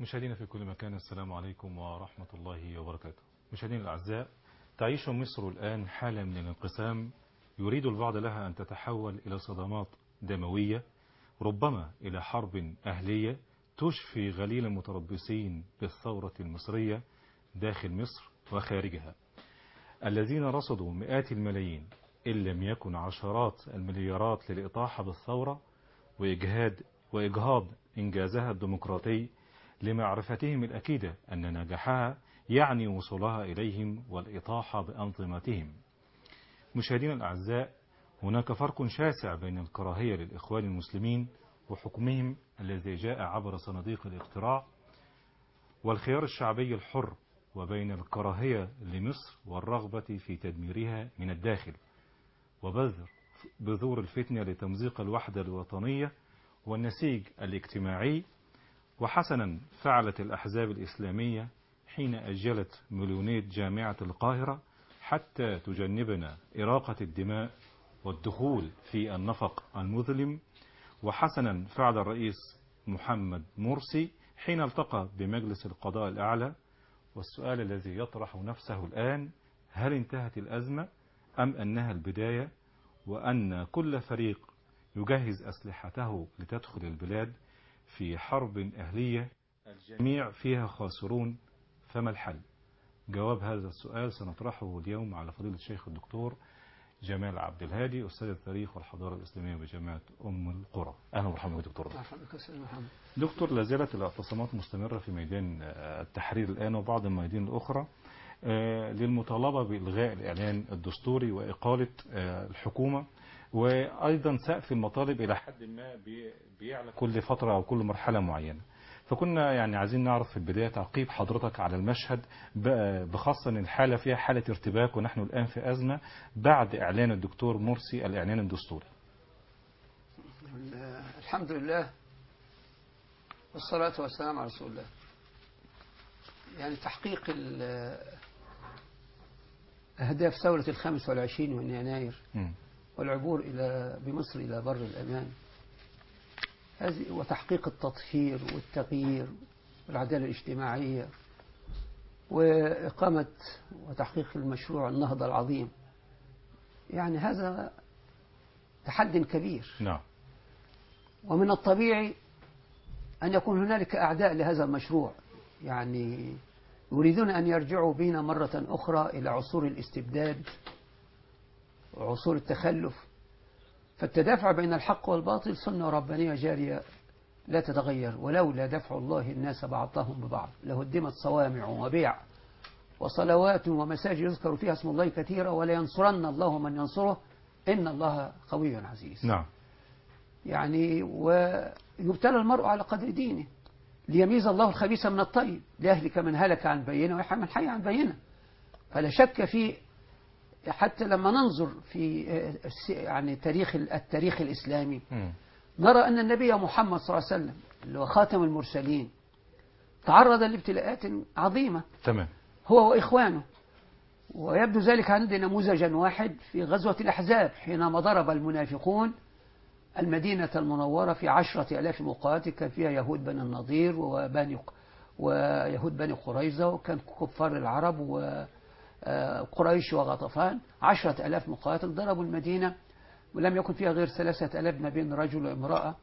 مشاهدينا في كل مكان السلام عليكم ورحمة الله وبركاته مشاهدينا الأعزاء تعيش مصر الآن حالة من الانقسام يريد البعض لها أن تتحول إلى صدمات دموية ربما إلى حرب أهلية تشفي غليل المتربصين بالثورة المصرية داخل مصر وخارجها الذين رصدوا مئات الملايين إن لم يكن عشرات المليارات للإطاحة بالثورة وإجهاد وإجهاض إنجازها الديمقراطي لمعرفتهم الأكيدة أن نجاحها يعني وصولها إليهم والإطاحة بأنظمتهم مشاهدينا الأعزاء هناك فرق شاسع بين الكراهية للإخوان المسلمين وحكمهم الذي جاء عبر صناديق الاقتراع والخيار الشعبي الحر وبين الكراهية لمصر والرغبة في تدميرها من الداخل وبذر بذور الفتنة لتمزيق الوحدة الوطنية والنسيج الاجتماعي وحسنا فعلت الأحزاب الإسلامية حين أجلت مليونية جامعة القاهرة حتى تجنبنا إراقة الدماء والدخول في النفق المظلم وحسنا فعل الرئيس محمد مرسي حين التقى بمجلس القضاء الأعلى والسؤال الذي يطرح نفسه الآن هل انتهت الأزمة أم أنها البداية وأن كل فريق يجهز أسلحته لتدخل البلاد في حرب أهلية الجميع فيها خاسرون فما الحل جواب هذا السؤال سنطرحه اليوم على فضيلة الشيخ الدكتور جمال عبد الهادي أستاذ التاريخ والحضارة الإسلامية بجامعة أم القرى أهلا ومرحبا بك دكتور دكتور لا زالت الاعتصامات مستمرة في ميدان التحرير الآن وبعض الميادين الأخرى للمطالبة بإلغاء الإعلان الدستوري وإقالة الحكومة وأيضا سقف المطالب إلى حد ما بيعلى كل فترة أو كل مرحلة معينة فكنا يعني عايزين نعرف في البداية تعقيب حضرتك على المشهد بخاصة ان الحالة فيها حالة ارتباك ونحن الآن في أزمة بعد إعلان الدكتور مرسي الإعلان الدستوري الحمد لله والصلاة والسلام على رسول الله يعني تحقيق أهداف ثورة الخامس والعشرين من يناير م. والعبور إلى بمصر إلى بر الأمان هذه وتحقيق التطهير والتغيير والعدالة الاجتماعية وإقامة وتحقيق المشروع النهضة العظيم يعني هذا تحد كبير نعم ومن الطبيعي أن يكون هنالك أعداء لهذا المشروع يعني يريدون أن يرجعوا بنا مرة أخرى إلى عصور الاستبداد وعصور التخلف فالتدافع بين الحق والباطل سنة ربانية جارية لا تتغير ولولا دفع الله الناس بعضهم ببعض لهدمت صوامع وبيع وصلوات ومساجد يذكر فيها اسم الله كثيرا ولا ينصرن الله من ينصره إن الله قوي عزيز نعم يعني ويبتلى المرء على قدر دينه ليميز الله الخبيث من الطيب ليهلك من هلك عن بينه ويحيى من حي عن بينه فلا شك في حتى لما ننظر في يعني تاريخ التاريخ الإسلامي م. نرى أن النبي محمد صلى الله عليه وسلم اللي هو خاتم المرسلين تعرض لابتلاءات عظيمة تمام هو وإخوانه ويبدو ذلك عند نموذجا واحد في غزوة الأحزاب حينما ضرب المنافقون المدينة المنورة في عشرة ألاف مقاتل كان فيها يهود بني النضير وبني ويهود بني قريظة وكان كفار العرب وقريش وغطفان عشرة ألاف مقاتل ضربوا المدينة ولم يكن فيها غير ثلاثة ألاف ما بين رجل وامرأة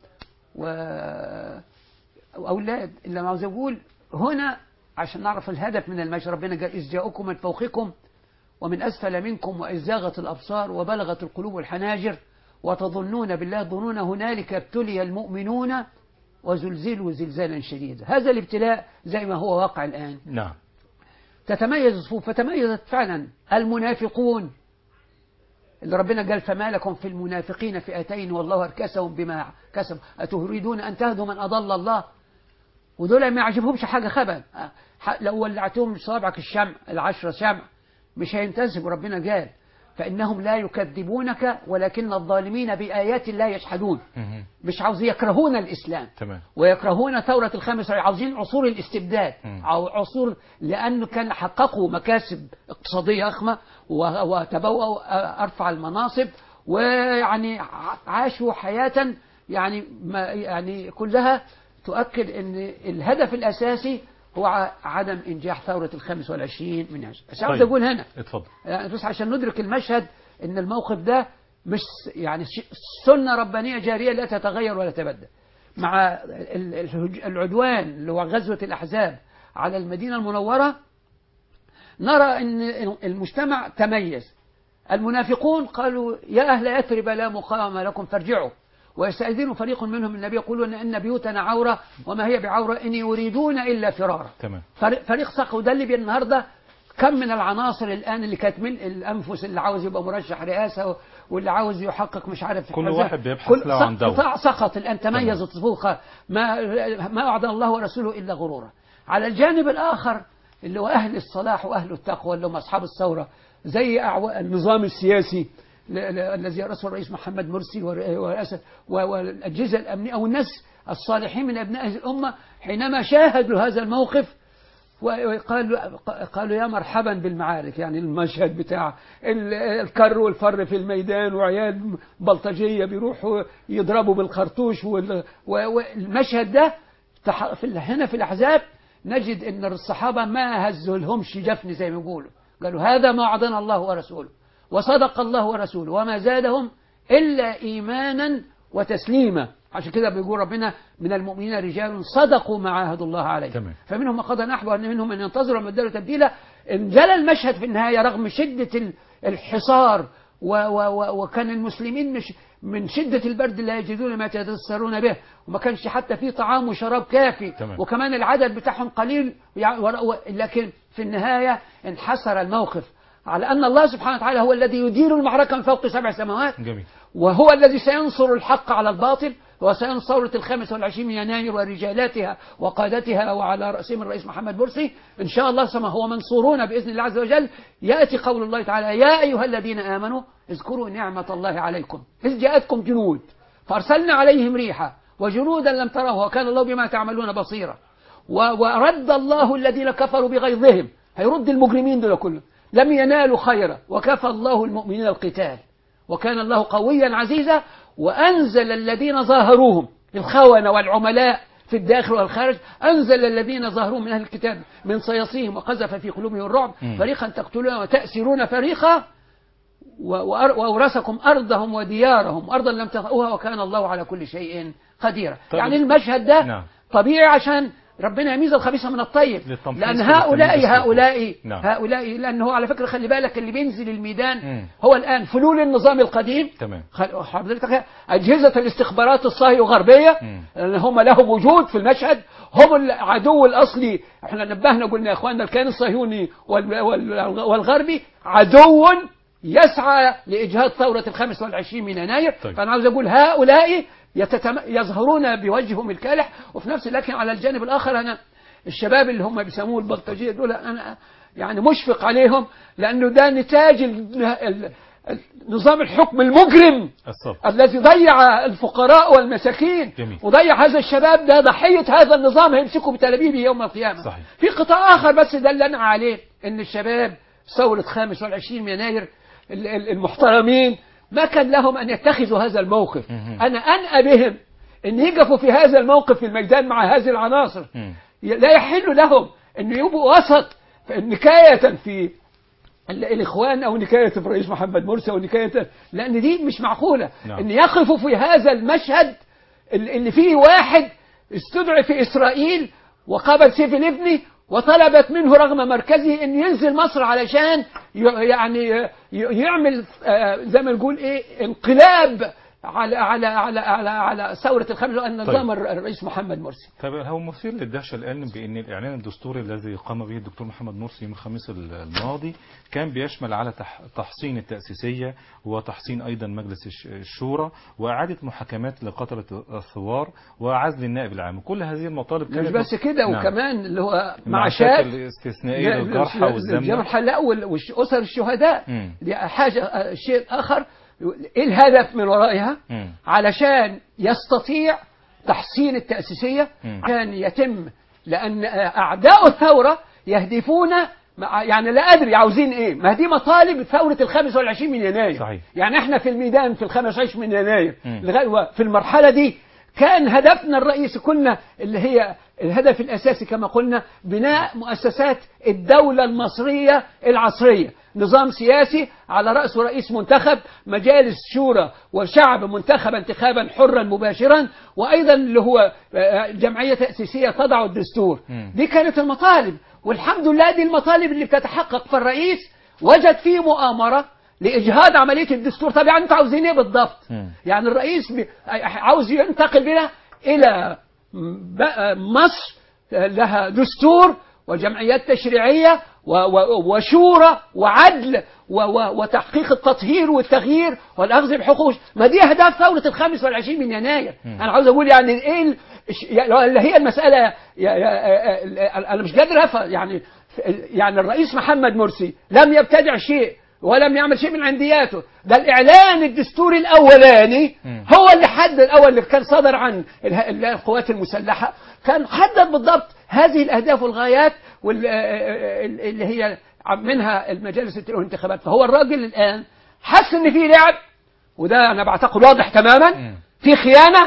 وأولاد إلا ما عاوز أقول هنا عشان نعرف الهدف من المشي ربنا قال إذ جاءكم من فوقكم ومن أسفل منكم وإذ زاغت الأبصار وبلغت القلوب الحناجر وتظنون بالله ظنون هنالك ابتلي المؤمنون وزلزلوا زلزالا شديدا هذا الابتلاء زي ما هو واقع الآن نعم تتميز الصفوف فتميزت فعلا المنافقون اللي ربنا قال فما لكم في المنافقين فئتين والله أركسهم بما كسب أتريدون أن تهدوا من أضل الله ودول ما يعجبهمش حاجة خبل لو ولعتهم صابعك الشمع العشرة شمع مش هينتسبوا ربنا قال فإنهم لا يكذبونك ولكن الظالمين بآيات الله يجحدون مهم. مش عاوزين يكرهون الإسلام تمام ويكرهون ثورة الخامس عاوزين عصور الاستبداد مم. أو عصور لأنه كان حققوا مكاسب اقتصادية ضخمة و- وتبوأوا أرفع المناصب ويعني ع- عاشوا حياة يعني ما يعني كلها تؤكد أن الهدف الأساسي هو ع- عدم إنجاح ثورة الخامس والعشرين من عشر بس عاوز طيب. أقول هنا اتفضل يعني بس عشان ندرك المشهد ان الموقف ده مش س- يعني ش- سنة ربانية جارية لا تتغير ولا تبدل مع ال- الهج- العدوان اللي هو غزوة الأحزاب على المدينة المنورة نرى أن المجتمع تميز المنافقون قالوا يا أهل يثرب لا مقام لكم فارجعوا ويستأذن فريق منهم النبي يقولون إن بيوتنا عورة وما هي بعورة إن يريدون إلا فرارا تمام فريق, فريق سقط وده اللي بي- النهارده كم من العناصر الان اللي كانت من الانفس اللي عاوز يبقى مرشح رئاسه واللي عاوز يحقق مش عارف كل كذا. واحد بيبحث كل له عن سق- دور. قطاع سقط الان تميز الطفوخ ما ما وعد الله ورسوله الا غرورا على الجانب الاخر اللي هو اهل الصلاح واهل التقوى اللي هم اصحاب الثوره زي أعوا- النظام السياسي ل- ل- الذي يرأسه الرئيس محمد مرسي ور- ورئاسة و- والأجهزة الأمنية أو الناس الصالحين من أبناء هذه الأمة حينما شاهدوا هذا الموقف وقالوا قالوا يا مرحبا بالمعارك يعني المشهد بتاع ال- الكر والفر في الميدان وعيال بلطجية بيروحوا يضربوا بالخرطوش وال- و- والمشهد ده تح- في ال- هنا في الأحزاب نجد أن الصحابة ما هزوا لهمش جفن زي ما بيقولوا قالوا هذا ما وعدنا الله ورسوله وصدق الله ورسوله وما زادهم إلا إيمانا وتسليما عشان كده بيقول ربنا من المؤمنين رجال صدقوا ما عاهدوا الله عليه تمام. فمنهم من قضى نحبه وأن منهم من ينتظر ومن بدلوا تبديلا انجلى المشهد في النهاية رغم شدة ال- الحصار و و و وكان المسلمين مش من شدة البرد لا يجدون ما يتدثرون به وما كانش حتى في طعام وشراب كافي تمام. وكمان العدد بتاعهم قليل يع- ور- و- لكن في النهاية انحسر الموقف على أن الله سبحانه وتعالى هو الذي يدير المعركة من فوق سبع سماوات جميل وهو الذي سينصر الحق على الباطل وسينصر ثورة الخامس والعشرين من يناير ورجالاتها وقادتها وعلى رأسهم الرئيس محمد مرسي إن شاء الله سما هو منصورون بإذن الله عز وجل يأتي قول الله تعالى يا أيها الذين آمنوا اذكروا نعمة الله عليكم إذ جاءتكم جنود فأرسلنا عليهم ريحا وجنودا لم تروها وكان الله بما تعملون بصيرا و- ورد الله الذين كفروا بغيظهم هيرد المجرمين دول كلهم لم ينالوا خيرا وكفى الله المؤمنين القتال وكان الله قويا عزيزا وأنزل الذين ظاهروهم الخونة والعملاء في الداخل والخارج أنزل الذين ظاهروهم من أهل الكتاب من صياصيهم وقذف في قلوبهم الرعب مم. فريقا تقتلون وتأسرون فريقا و- وأر- وأورثكم أرضهم وديارهم أرضا لم تطئوها وكان الله على كل شيء قديرا طيب. يعني المشهد ده نعم. طبيعي عشان ربنا يميز الخبيث من الطيب للتمحيص لأن والتمييز هؤلاء والتفريق. هؤلاء نعم. هؤلاء لأنه على فكرة خلي بالك اللي بينزل الميدان مم. هو الآن فلول النظام القديم تمام خل- حضرتك أجهزة الاستخبارات الصهيونية الغربية مم. لأن هم لهم وجود في المشهد هم العدو الأصلي احنا نبهنا قلنا يا إخواننا الكيان الصهيوني وال- وال- والغربي عدو يسعى لإجهاض ثورة الخامس والعشرين من يناير طيب. فأنا عاوز أقول هؤلاء يتتم... يظهرون بوجههم الكالح وفي نفس لكن على الجانب الآخر أنا الشباب اللي هم بيسموه البلطجية دول أنا يعني مشفق عليهم لأنه ده نتاج ال... ال... ال- نظام الحكم المجرم الصبر الذي ضيع الفقراء والمساكين جميل. وضيع هذا الشباب ده ضحية هذا النظام هيمسكوا بتلابيبه يوم القيامة صحيح. في قطاع آخر بس ده اللي أنا عليه إن الشباب ثورة 25 من يناير ال- ال- المحترمين ما كان لهم أن يتخذوا هذا الموقف مهم. أنا أنأى بهم أن يقفوا في هذا الموقف في الميدان مع هذه العناصر مم. لا يحل لهم أن يبقوا وسط نكاية في ال- الإخوان أو نكاية في الرئيس محمد مرسي أو نكاية لأن دي مش معقولة نعم. أن يقفوا في هذا المشهد ال- اللي فيه واحد استدعي في إسرائيل وقابل سيف الابني وطلبت منه رغم مركزه أن ينزل مصر علشان ي- يعني ي- يعمل آه، زي ما نقول إيه انقلاب على على على على على ثورة الخمس وأن نظام الر- الرئيس محمد مرسي طيب هو مثير للدهشه الان بان الاعلان الدستوري الذي قام به الدكتور محمد مرسي يوم الخميس الماضي كان بيشمل على تح- تحصين التاسيسيه وتحصين ايضا مجلس الش- الشورى واعاده محاكمات لقتله الثوار وعزل النائب العام كل هذه المطالب كانت مش بس كده نعم. وكمان اللي هو معاشات معاشات الاستثنائيه للجرحى والزمن الجرحى لا والأسر الشهداء مم. دي حاجة آه، شيء آخر إيه الهدف من ورائها مم. علشان يستطيع تحسين التأسيسية مم. كان يتم لأن آه، أعداء الثورة يهدفون مع- يعني لا أدري عاوزين إيه ما دي مطالب ثورة الخامس والعشرين من يناير صحيح. يعني إحنا في الميدان في الخامس والعشرين من يناير مم. لغاية في المرحلة دي كان هدفنا الرئيسي كنا اللي هي الهدف الأساسي كما قلنا بناء مؤسسات الدولة المصرية العصرية نظام سياسي على رأسه رئيس منتخب مجالس شورى وشعب منتخب انتخابا حرا مباشرا وأيضا اللي هو آه، جمعية تأسيسية تضع الدستور مم. دي كانت المطالب والحمد لله دي المطالب اللي بتتحقق فالرئيس وجد فيه مؤامرة لإجهاد عملية الدستور طب يعني انتوا عاوزين ايه بالضبط مم. يعني الرئيس بي- عاوز ينتقل بنا إلى بقى مصر لها دستور وجمعيات تشريعية و- و- وشورى وعدل و- و- وتحقيق التطهير والتغيير والأخذ بحقوق ما دي أهداف ثورة الخامس والعشرين من يناير أنا عاوز أقول يعني إيه ال- ش- يعني اللي هي المسألة يا- يا- أنا مش قادر أفهم يعني يعني الرئيس محمد مرسي لم يبتدع شيء ولم يعمل شيء من عندياته ده الإعلان الدستوري الأولاني مم. هو اللي حدد الأول اللي كان صدر عن اله- ال- القوات المسلحة كان حدد بالضبط هذه الأهداف والغايات وال- آه، آه، اللي هي منها المجالس الانتخابات فهو الراجل الآن حس إن في لعب وده أنا بعتقد واضح تماما مم. في خيانة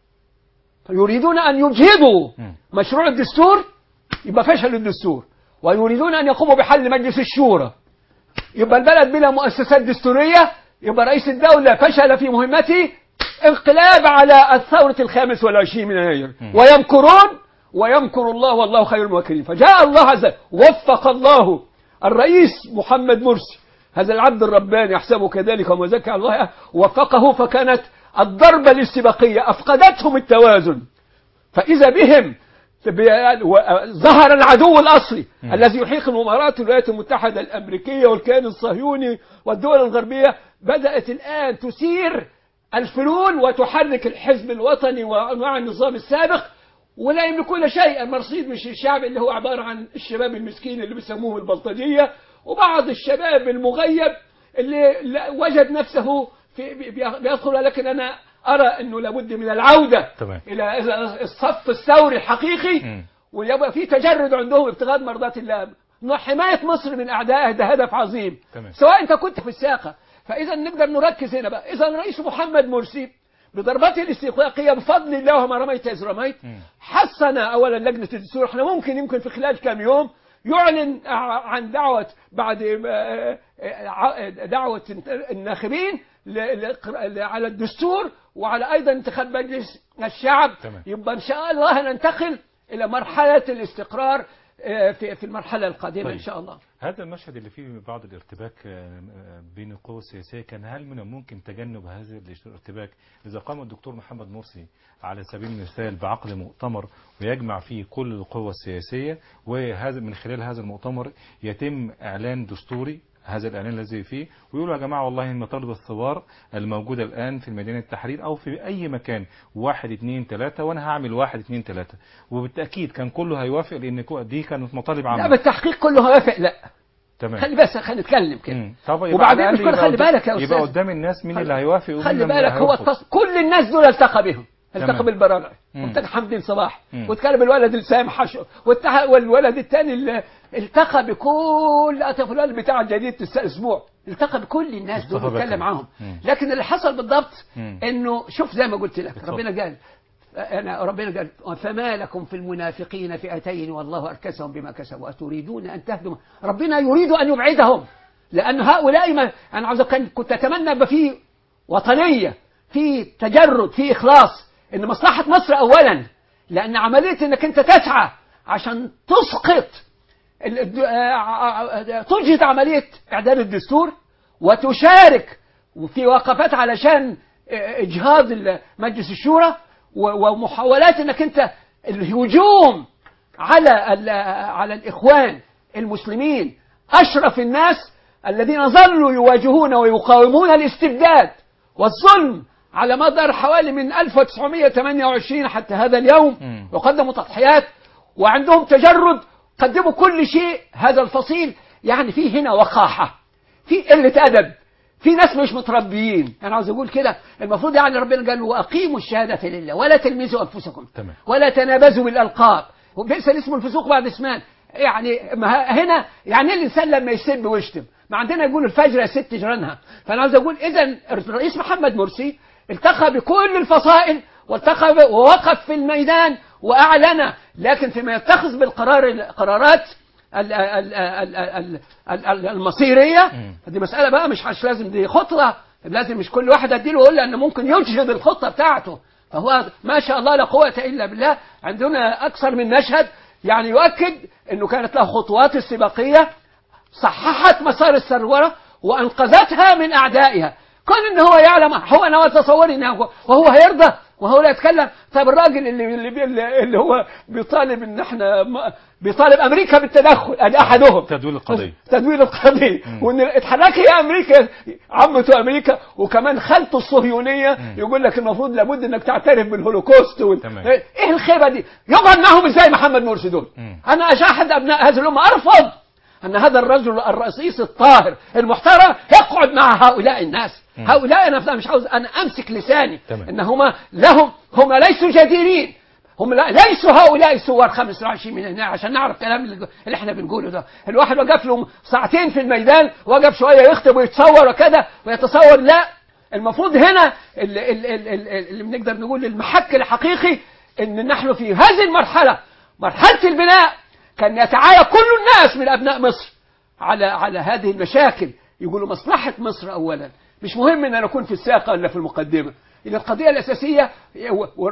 يريدون أن يجهضوا مم. مشروع الدستور يبقى فشل الدستور ويريدون أن يقوموا بحل مجلس الشورى يبقى البلد بلا مؤسسات دستورية يبقى رئيس الدولة فشل في مهمته انقلاب على الثورة الخامس والعشرين من يناير ويمكرون ويمكر الله والله خير الماكرين فجاء الله عز وجل وفق الله الرئيس محمد مرسي هذا العبد الرباني يحسبه كذلك وما زكى الله وفقه فكانت الضربة الاستباقية أفقدتهم التوازن فإذا بهم بي- و- ظهر العدو الأصلي الذي يحيق الإمارات والولايات المتحدة الأمريكية والكيان الصهيوني والدول الغربية بدأت الآن تثير الفلول وتحرك الحزب الوطني وأنواع النظام السابق ولا يملكون شيئا مرصيد مش الشعب اللي هو عبارة عن الشباب المسكين اللي بيسموه البلطجية وبعض الشباب المغيب اللي لا- وجد نفسه في بي- بيدخل لكن أنا أرى أنه لابد من العودة تمام. إلى الصف الثوري الحقيقي مم. ويبقى في تجرد عندهم ابتغاء مرضات الله إنه حماية مصر من أعدائها ده هدف عظيم تمام. سواء أنت كنت في الساقة فإذا نقدر نركز هنا بقى إذا الرئيس محمد مرسي بضربته الاستحقاقية بفضل الله وما رميت إذ رميت مم. حسن أولا لجنة الدستور احنا ممكن يمكن في خلال كام يوم يعلن ع- عن دعوة بعد آه، آه، ع- دعوة الناخبين ل- ل- على الدستور وعلى أيضا انتخاب مجلس الشعب تمام. يبقى إن شاء الله ننتقل إلى مرحلة الاستقرار آه، في في المرحلة القادمة طيب. إن شاء الله هذا المشهد اللي فيه بعض الارتباك آه، آه، بين القوى السياسية كان هل من الممكن تجنب هذا الارتباك إذا قام الدكتور محمد مرسي على سبيل المثال بعقد مؤتمر ويجمع فيه كل القوى السياسية وهذا من خلال هذا المؤتمر يتم إعلان دستوري هذا الإعلان الذي فيه ويقولوا يا جماعة والله مطالب الثوار الموجودة الآن في ميدان التحرير أو في أي مكان واحد اتنين تلاتة وأنا هعمل واحد اتنين تلاتة وبالتأكيد كان كله هيوافق لأن كو- دي كانت مطالب لا عامة بالتحقيق كله هيوافق لا تمام خلي بس خلينا نتكلم كده مم. طب يبقى وبعدين على مش الأقل كل يبقى خلي قدام- بالك يا يبقى أستاذ. قدام الناس مين خلي- اللي هيوافق ومين خلي اللي بالك هو هيرفض. التص... كل الناس دول التقى بهم التقى تمام. بالبرامج مم. والتقى حمدين صباح مم. واتكلم الولد اللي سام حشو والتقى والولد الثاني اللي التقى بكل الفلان بتاع جديد الاسبوع التقى بكل الناس دول مصطفى واتكلم بكري. معاهم مم. لكن اللي حصل بالضبط مم. انه شوف زي ما قلت لك اتفضل. ربنا قال أنا ربنا قال فما لكم في المنافقين فئتين والله أركسهم بما كسبوا أتريدون أن تهدم ربنا يريد أن يبعدهم لأن هؤلاء ما أنا عاوز كان كنت أتمنى يبقى في وطنية في تجرد في إخلاص إن مصلحة مصر أولا لأن عملية إنك أنت تسعى عشان تسقط ال- الد- آه، تجهد عملية إعداد الدستور وتشارك في وقفات علشان إجهاض ال- مجلس الشورى و- ومحاولات إنك أنت الهجوم على ال- على الإخوان المسلمين أشرف الناس الذين ظلوا يواجهون ويقاومون الاستبداد والظلم على مدار حوالي من 1928 حتى هذا اليوم مم. وقدموا تضحيات وعندهم تجرد قدموا كل شيء هذا الفصيل يعني في هنا وقاحة في قلة أدب في ناس مش متربيين أنا عاوز أقول كده المفروض يعني ربنا قال وأقيموا الشهادة لله ولا تلمزوا أنفسكم تمام. ولا تنابزوا بالألقاب وبئس الاسم الفسوق بعد اسمان يعني ما ه- هنا يعني إيه الإنسان لما يسب ويشتم ما عندنا يقول الفجر يا ست جيرانها فأنا عاوز أقول إذا الرئيس محمد مرسي التقى بكل الفصائل والتقى ب- ووقف في الميدان وأعلن لكن فيما يتخذ بالقرار القرارات ال- ال- ال- ال- ال- ال- المصيرية مم. دي مسألة بقى مش مش لازم دي خطة لازم مش كل واحد اديله ويقول له انه ممكن يجهد الخطة بتاعته فهو ما شاء الله لا قوة إلا بالله عندنا أكثر من مشهد يعني يؤكد أنه كانت له خطوات استباقية صححت مسار الثروة وأنقذتها من أعدائها كون ان هو يعلم هو انا تصوري انه هو- وهو هيرضى وهو لا يتكلم طيب الراجل اللي اللي, اللي, اللي هو بيطالب ان احنا م- بيطالب امريكا بالتدخل ادي احدهم تدويل القضية. تدوير القضيه وان اتحركي يا امريكا عمته امريكا وكمان خالته الصهيونيه يقول لك المفروض لابد انك تعترف بالهولوكوست وال... تمام. ايه الخيبه دي يقعد معهم ازاي محمد مرسي دول مم. انا اشاهد ابناء هذه الامه ارفض ان هذا الرجل الرئيس الطاهر المحترم يقعد مع هؤلاء الناس مم. هؤلاء انا مش عاوز انا امسك لساني تمام. ان هم لهم هم ليسوا جديرين هم لا ليسوا هؤلاء الثوار 25 من هنا عشان نعرف الكلام اللي, اللي احنا بنقوله ده الواحد وقف له ساعتين في الميدان وقف شويه يخطب ويتصور وكذا ويتصور لا المفروض هنا اللي, اللي, اللي, اللي بنقدر نقول المحك الحقيقي ان نحن في هذه المرحله مرحله البناء كان يتعايا كل الناس من ابناء مصر على على هذه المشاكل يقولوا مصلحه مصر اولا مش مهم ان انا اكون في الساقه ولا في المقدمه إن القضيه الاساسيه و- و-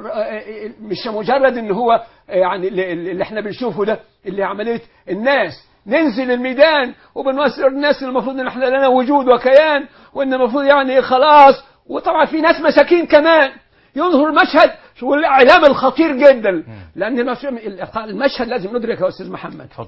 مش مجرد ان هو يعني اللي اللي احنا بنشوفه ده اللي عمليه الناس ننزل الميدان وبنوصل الناس اللي المفروض ان احنا لنا وجود وكيان وان المفروض يعني خلاص وطبعا في ناس مساكين كمان يظهر المشهد والاعلام الخطير جدا لان المش- المشهد لازم ندرك يا استاذ محمد اتفضل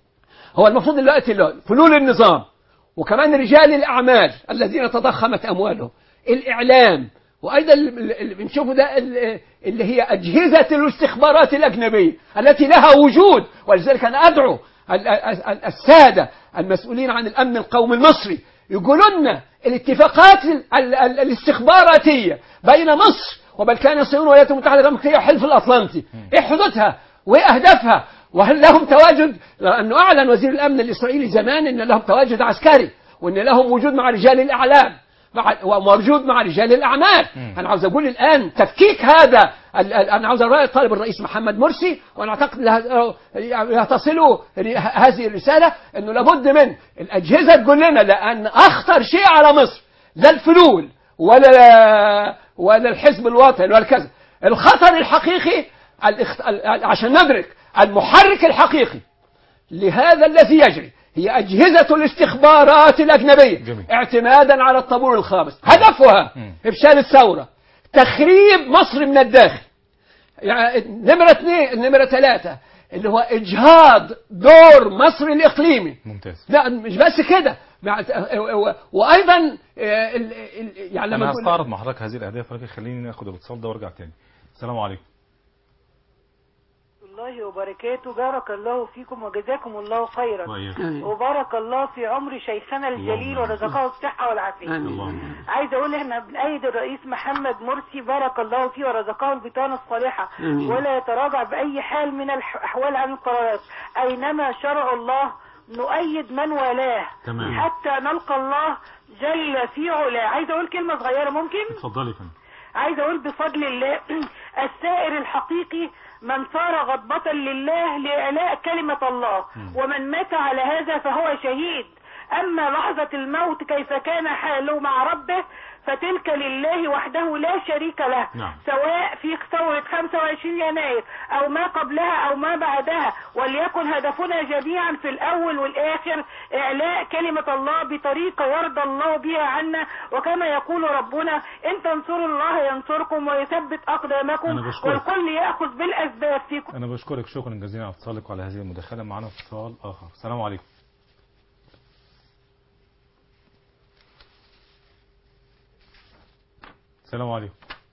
هو المفروض دلوقتي اللي هو فلول النظام وكمان رجال الأعمال الذين تضخمت أموالهم الإعلام وأيضا اللي اللي بنشوفه ده ال- اللي هي أجهزة الاستخبارات الأجنبية التي لها وجود ولذلك أنا أدعو ال- ال- السادة المسؤولين عن الأمن القومي المصري يقولوا لنا الاتفاقات ال- ال- ال- الاستخباراتية بين مصر وبلكان الصهيونية والولايات المتحدة الأمريكية والحلف الأطلنطي إيه حدودها وإيه أهدافها وهل لهم تواجد لأنه أعلن وزير الأمن الإسرائيلي زمان أن لهم تواجد عسكري وأن لهم وجود مع رجال الإعلام مع وموجود مع رجال الأعمال أنا عاوز أقول الآن تفكيك هذا ال- ال- أنا عاوز أرى طالب الرئيس محمد مرسي وأنا أعتقد له- تصل هذه الرسالة أنه لابد من الأجهزة تقول لنا لأن أخطر شيء على مصر لا الفلول ولا ولا الحزب الوطني ولا كذا الخطر الحقيقي الاخت... ال- عشان ندرك المحرك الحقيقي لهذا الذي يجري هي أجهزة الاستخبارات الأجنبية جميل. اعتمادا على الطابور الخامس هدفها مم. إفشال الثورة تخريب مصر من الداخل يعني نمرة اثنين نمرة ثلاثة اللي هو إجهاض دور مصر الإقليمي ممتاز لا مش بس كده مع- وأيضا آه، ال- ال- يعني لما انا نقول- هستعرض مع حضرتك هذه الاهداف ولكن خليني ناخد الاتصال ده وارجع تاني السلام عليكم الله وبركاته بارك الله فيكم وجزاكم الله خيرا وإياك. آمين. وبارك الله في عمر شيخنا الجليل اللهم ورزقه الصحة والعافية آمين. اللهم عايزة أقول إحنا بنأيد الرئيس محمد مرسي بارك الله فيه ورزقه البطانة الصالحة آمين. ولا يتراجع بأي حال من الأحوال عن القرارات أينما شرع الله نؤيد من والاه تمام. حتى نلقى الله جل في علاه عايزة أقول كلمة صغيرة ممكن؟ اتفضلي يا فندم عايز اقول بفضل الله السائر الحقيقي من صار غضبة لله لإعلاء كلمة الله ومن مات على هذا فهو شهيد أما لحظة الموت كيف كان حاله مع ربه فتلك لله وحده لا شريك له نعم. سواء في ثورة 25 يناير أو ما قبلها أو ما بعدها وليكن هدفنا جميعا في الأول والآخر إعلاء كلمة الله بطريقة يرضى الله بها عنا وكما يقول ربنا إن تنصروا الله ينصركم ويثبت أنا أقدامكم بشكرك. والكل يأخذ بالأسباب في انا بشكرك شكرا جزيلا على اتصالك وعلى هذه المداخله معنا اتصال اخر السلام عليكم السلام عليكم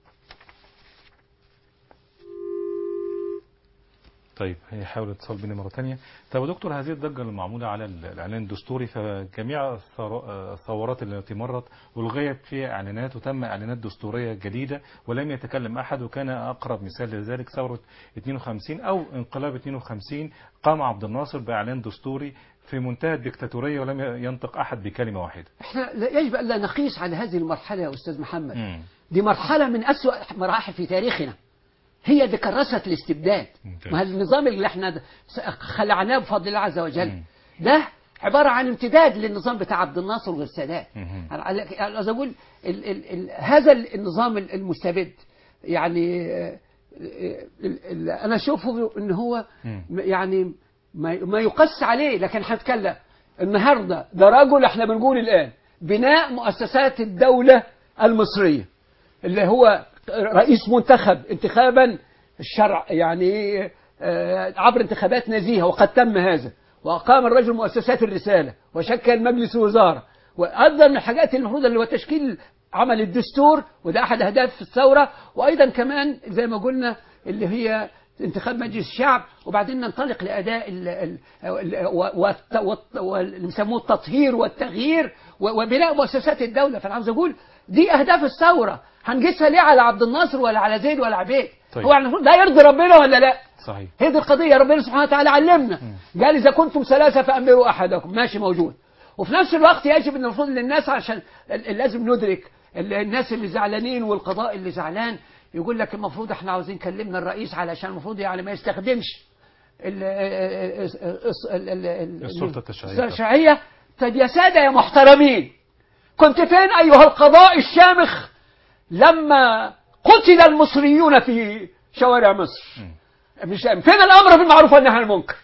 طيب هيحاول الاتصال بينا مرة تانية طيب يا دكتور هذه الضجة المعمولة على الإعلان الدستوري فجميع الثور- الثورات التي مرت ألغيت فيها إعلانات وتم إعلانات دستورية جديدة ولم يتكلم أحد وكان أقرب مثال لذلك ثورة 52 أو انقلاب 52 قام عبد الناصر بإعلان دستوري في منتهى الدكتاتورية ولم ينطق أحد بكلمة واحدة احنا لا- يجب ان لا نقيس على هذه المرحله يا استاذ محمد مم. دي مرحلة من أسوأ مراحل في تاريخنا هي اللي كرست الاستبداد ممتاز. ما هذا النظام اللي احنا د- خلعناه بفضل الله عز وجل مم. ده عبارة عن امتداد للنظام بتاع عبد الناصر والسادات مهم. أنا على- أنا عايز أقول ال ال ال هذا النظام المستبد يعني آه، آه، ال- ال- أنا أشوفه إن هو مم. يعني ما ما يقس عليه لكن هنتكلم النهارده ده رجل احنا بنقول الآن بناء مؤسسات الدولة المصرية اللي هو رئيس منتخب انتخابا الشرع يعني آه، عبر انتخابات نزيهة وقد تم هذا وأقام الرجل مؤسسات الرسالة وشكل مجلس وزارة وأيضا من الحاجات اللي المفروض اللي هو تشكيل عمل الدستور وده أحد أهداف الثورة وأيضا كمان زي ما قلنا اللي هي انتخاب مجلس الشعب وبعدين ننطلق لأداء ال- ال- ال- و- والت- والت- واللي بيسموه التطهير والتغيير و- وبناء مؤسسات الدولة فأنا عاوز أقول دي أهداف الثورة هنقيسها ليه على عبد الناصر ولا على زيد ولا عبيد طيب. هو المفروض ده يرضي ربنا ولا لا صحيح هي دي القضية ربنا سبحانه وتعالى علمنا قال إذا كنتم ثلاثة فأمروا أحدكم ماشي موجود وفي نفس الوقت يجب أن المفروض للناس عشان ال- ال- لازم ندرك ال- الناس اللي زعلانين والقضاء اللي زعلان يقول لك المفروض احنا عاوزين كلمنا الرئيس علشان المفروض يعني ما يستخدمش ال- ال- ال- ال- السلطة التشريعية. السلطة التشريعية طيب يا سادة يا محترمين كنت فين أيها القضاء الشامخ لما قتل المصريون في شوارع مصر مش فين الامر بالمعروف والنهي عن المنكر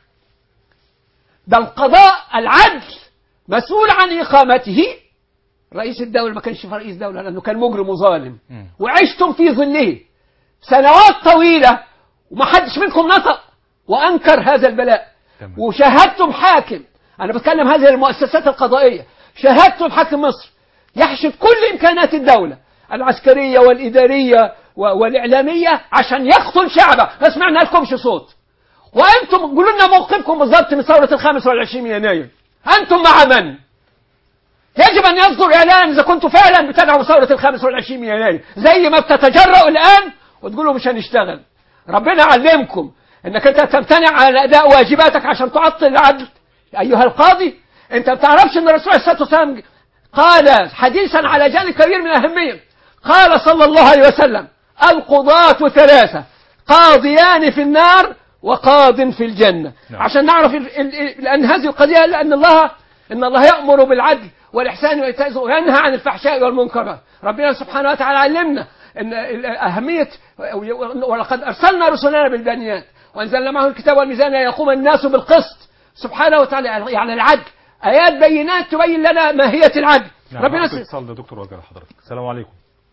ده القضاء العدل مسؤول عن اقامته رئيس الدوله ما كانش رئيس دوله لانه كان مجرم وظالم مم. وعشتم في ظله سنوات طويله وما حدش منكم نطق وانكر هذا البلاء تمام. وشاهدتم حاكم انا بتكلم هذه المؤسسات القضائيه شاهدتم حاكم مصر يحشد كل امكانات الدوله العسكريه والاداريه و- والاعلاميه عشان يقتل شعبه ما سمعنا لكمش صوت وانتم قولوا لنا موقفكم بالضبط من ثوره الخامس والعشرين من يناير انتم مع من يجب ان يصدر اعلان اذا كنتم فعلا بتدعموا ثوره الخامس والعشرين من يناير زي ما بتتجرأوا الان وتقولوا مش هنشتغل ربنا علمكم انك انت تمتنع عن اداء واجباتك عشان تعطل العدل ايها القاضي انت ما بتعرفش ان الرسول عليه الصلاه والسلام قال حديثا على جانب كبير من الاهميه قال صلى الله عليه وسلم القضاة ثلاثة قاضيان في النار وقاض في الجنة نعم. عشان نعرف ال- ال- لأن هذه القضية لأن الله إن الله يأمر بالعدل والإحسان وإيتاء الذي- وينهى عن الفحشاء والمنكرات ربنا سبحانه وتعالى علمنا أن ال- أهمية ولقد أرسلنا رسلنا بالبينات وأنزلنا معه الكتاب والميزان ليقوم الناس بالقسط سبحانه وتعالى يعني العدل آيات بينات تبين لنا ماهية العدل نعم ربنا معك س... اتصال ده دكتور وجه لحضرتك السلام عليكم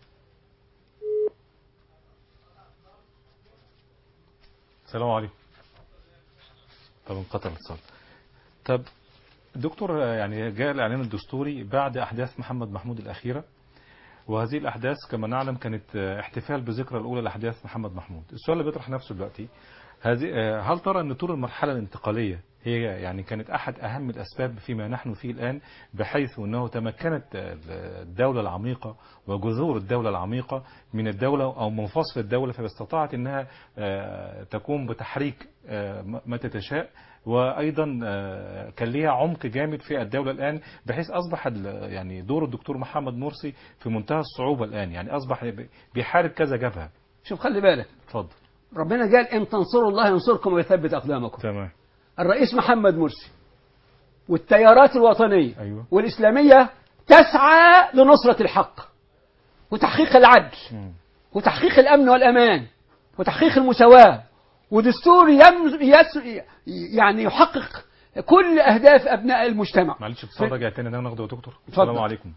السلام عليكم طب انقطع الاتصال طب دكتور يعني جاء الاعلان الدستوري بعد احداث محمد محمود الاخيره وهذه الاحداث كما نعلم كانت احتفال بذكرى الاولى لاحداث محمد محمود السؤال اللي بيطرح نفسه دلوقتي هذه هل ترى ان طول المرحله الانتقاليه هي يعني كانت احد اهم الاسباب فيما نحن فيه الان بحيث انه تمكنت الدوله العميقه وجذور الدوله العميقه من الدوله او منفصل الدوله فاستطاعت انها آه، تقوم بتحريك آه، ما تتشاء وايضا آه، كان ليها عمق جامد في الدوله الان بحيث اصبح ال- يعني دور الدكتور محمد مرسي في منتهى الصعوبه الان يعني اصبح بيحارب كذا جبهه شوف خلي بالك اتفضل ربنا قال إن تنصروا الله ينصركم ويثبت أقدامكم تمام الرئيس محمد مرسي والتيارات الوطنية أيوة. والإسلامية تسعى لنصرة الحق وتحقيق العدل مم. وتحقيق الأمن والأمان وتحقيق المساواة ودستور يم يس يعني يحقق كل أهداف أبناء المجتمع معلش اتصال رجع تاني ده ناخده يا دكتور اتفضل. السلام عليكم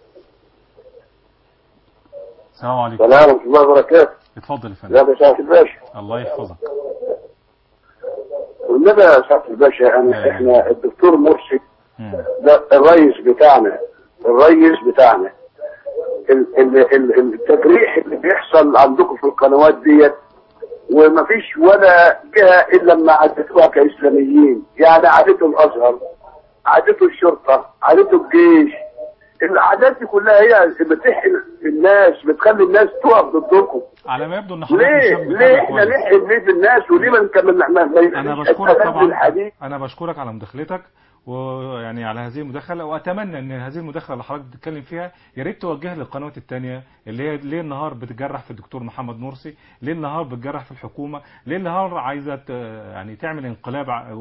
السلام عليكم السلام ورحمة الله وبركاته اتفضل يا فندم لا يا سعادة الباشا الله يحفظك والنبي يا سعادة الباشا أيوة. أنا إحنا الدكتور مرسي مم. ده الرئيس بتاعنا الرئيس بتاعنا ال- ال- ال- التجريح اللي بيحصل عندكم في القنوات ديت ومفيش ولا جهة إلا لما عدتوها كإسلاميين يعني عادته الأزهر عادته الشرطة عادته الجيش العادات دي كلها هي اللي بتحقن الناس بتخلي الناس تقف ضدكم على ما يبدو ان حضرتك ليه مش ليه احنا نحقن ليه في الناس وليه ما نكمل ما ما انا يبقاش بشكرك الكلام طبعا بالحديث انا بشكرك على مداخلتك ويعني على هذه المداخله واتمنى ان هذه المداخله اللي حضرتك بتتكلم فيها يا ريت توجهها للقنوات الثانيه اللي هي ليه النهار بتجرح في الدكتور محمد مرسي ليه النهار بتجرح في الحكومه ليه النهار عايزه ت- يعني تعمل انقلاب ع-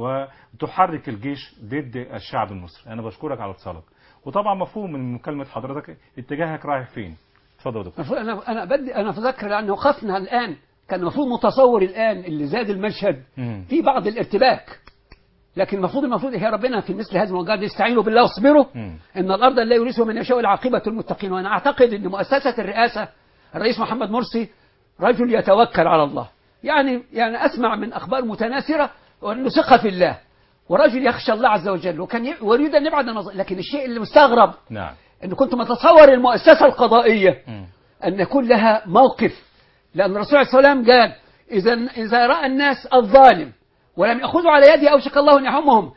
وتحرك الجيش ضد الشعب المصري انا بشكرك على اتصالك وطبعا مفهوم من مكالمه حضرتك اتجاهك رايح فين اتفضل يا دكتور المفروض انا انا بدي انا اتذكر لان وقفنا الان كان المفروض متصور الان اللي زاد المشهد مم. في بعض الارتباك لكن المفروض المفروض يا ربنا في مثل هذه المواقف استعينوا بالله واصبروا مم. ان الارض لا يورثها من يشاء العاقبه المتقين وانا اعتقد ان مؤسسه الرئاسه الرئيس محمد مرسي رجل يتوكل على الله يعني يعني اسمع من اخبار متناثره وانه ثقه في الله ورجل يخشى الله عز وجل وكان ي- ويريد ان يبعد عن النظر لكن الشيء اللي مستغرب نعم ان كنت متصور المؤسسه القضائيه مم. أن يكون لها موقف لأن الرسول عليه الصلاة والسلام قال إذا إذا رأى الناس الظالم ولم يأخذوا على يده أوشك الله أن يعمهم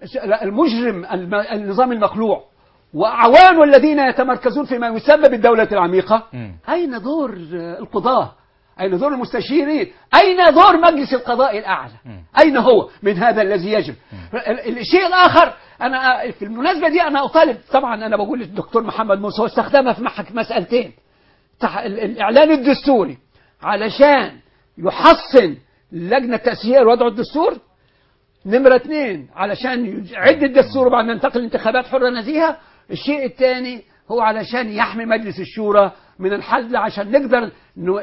المجرم الم- النظام المخلوع وأعوان الذين يتمركزون فيما يسمى بالدولة العميقة مم. أين دور آه، القضاة أين دور المستشيرين أين دور مجلس القضاء الأعلى مم. أين هو من هذا الذي يجب ال- الشيء الآخر أنا آه، في المناسبة دي أنا أطالب طبعا أنا بقول للدكتور محمد موسى هو استخدمها في محك مسألتين تح- ال- الإعلان الدستوري علشان يحصن لجنة تأسيسية وضع الدستور نمرة اثنين علشان يعد الدستور بعد ما ينتقل انتخابات حرة نزيهة الشيء الثاني هو علشان يحمي مجلس الشورى من الحل عشان نقدر ن-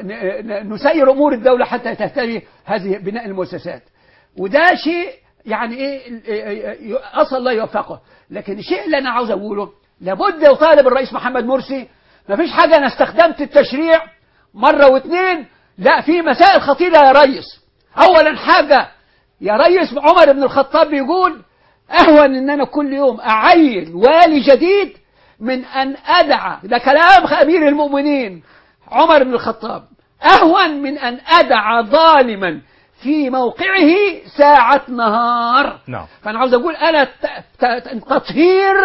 ن- نسير أمور الدولة حتى تهتدي هذه بناء المؤسسات وده شيء يعني ايه إيه- إيه- اصل الله يوفقه لكن الشيء اللي انا عاوز اقوله لابد يطالب الرئيس محمد مرسي ما فيش حاجه انا استخدمت التشريع مره واثنين لا في مسائل خطيره يا ريس اولا حاجه يا ريس عمر بن الخطاب بيقول اهون ان انا كل يوم اعين والي جديد من ان ادع ده كلام امير المؤمنين عمر بن الخطاب اهون من ان ادع ظالما في موقعه ساعة نهار نعم. فأنا عاوز أقول أنا ت- ت- تطهير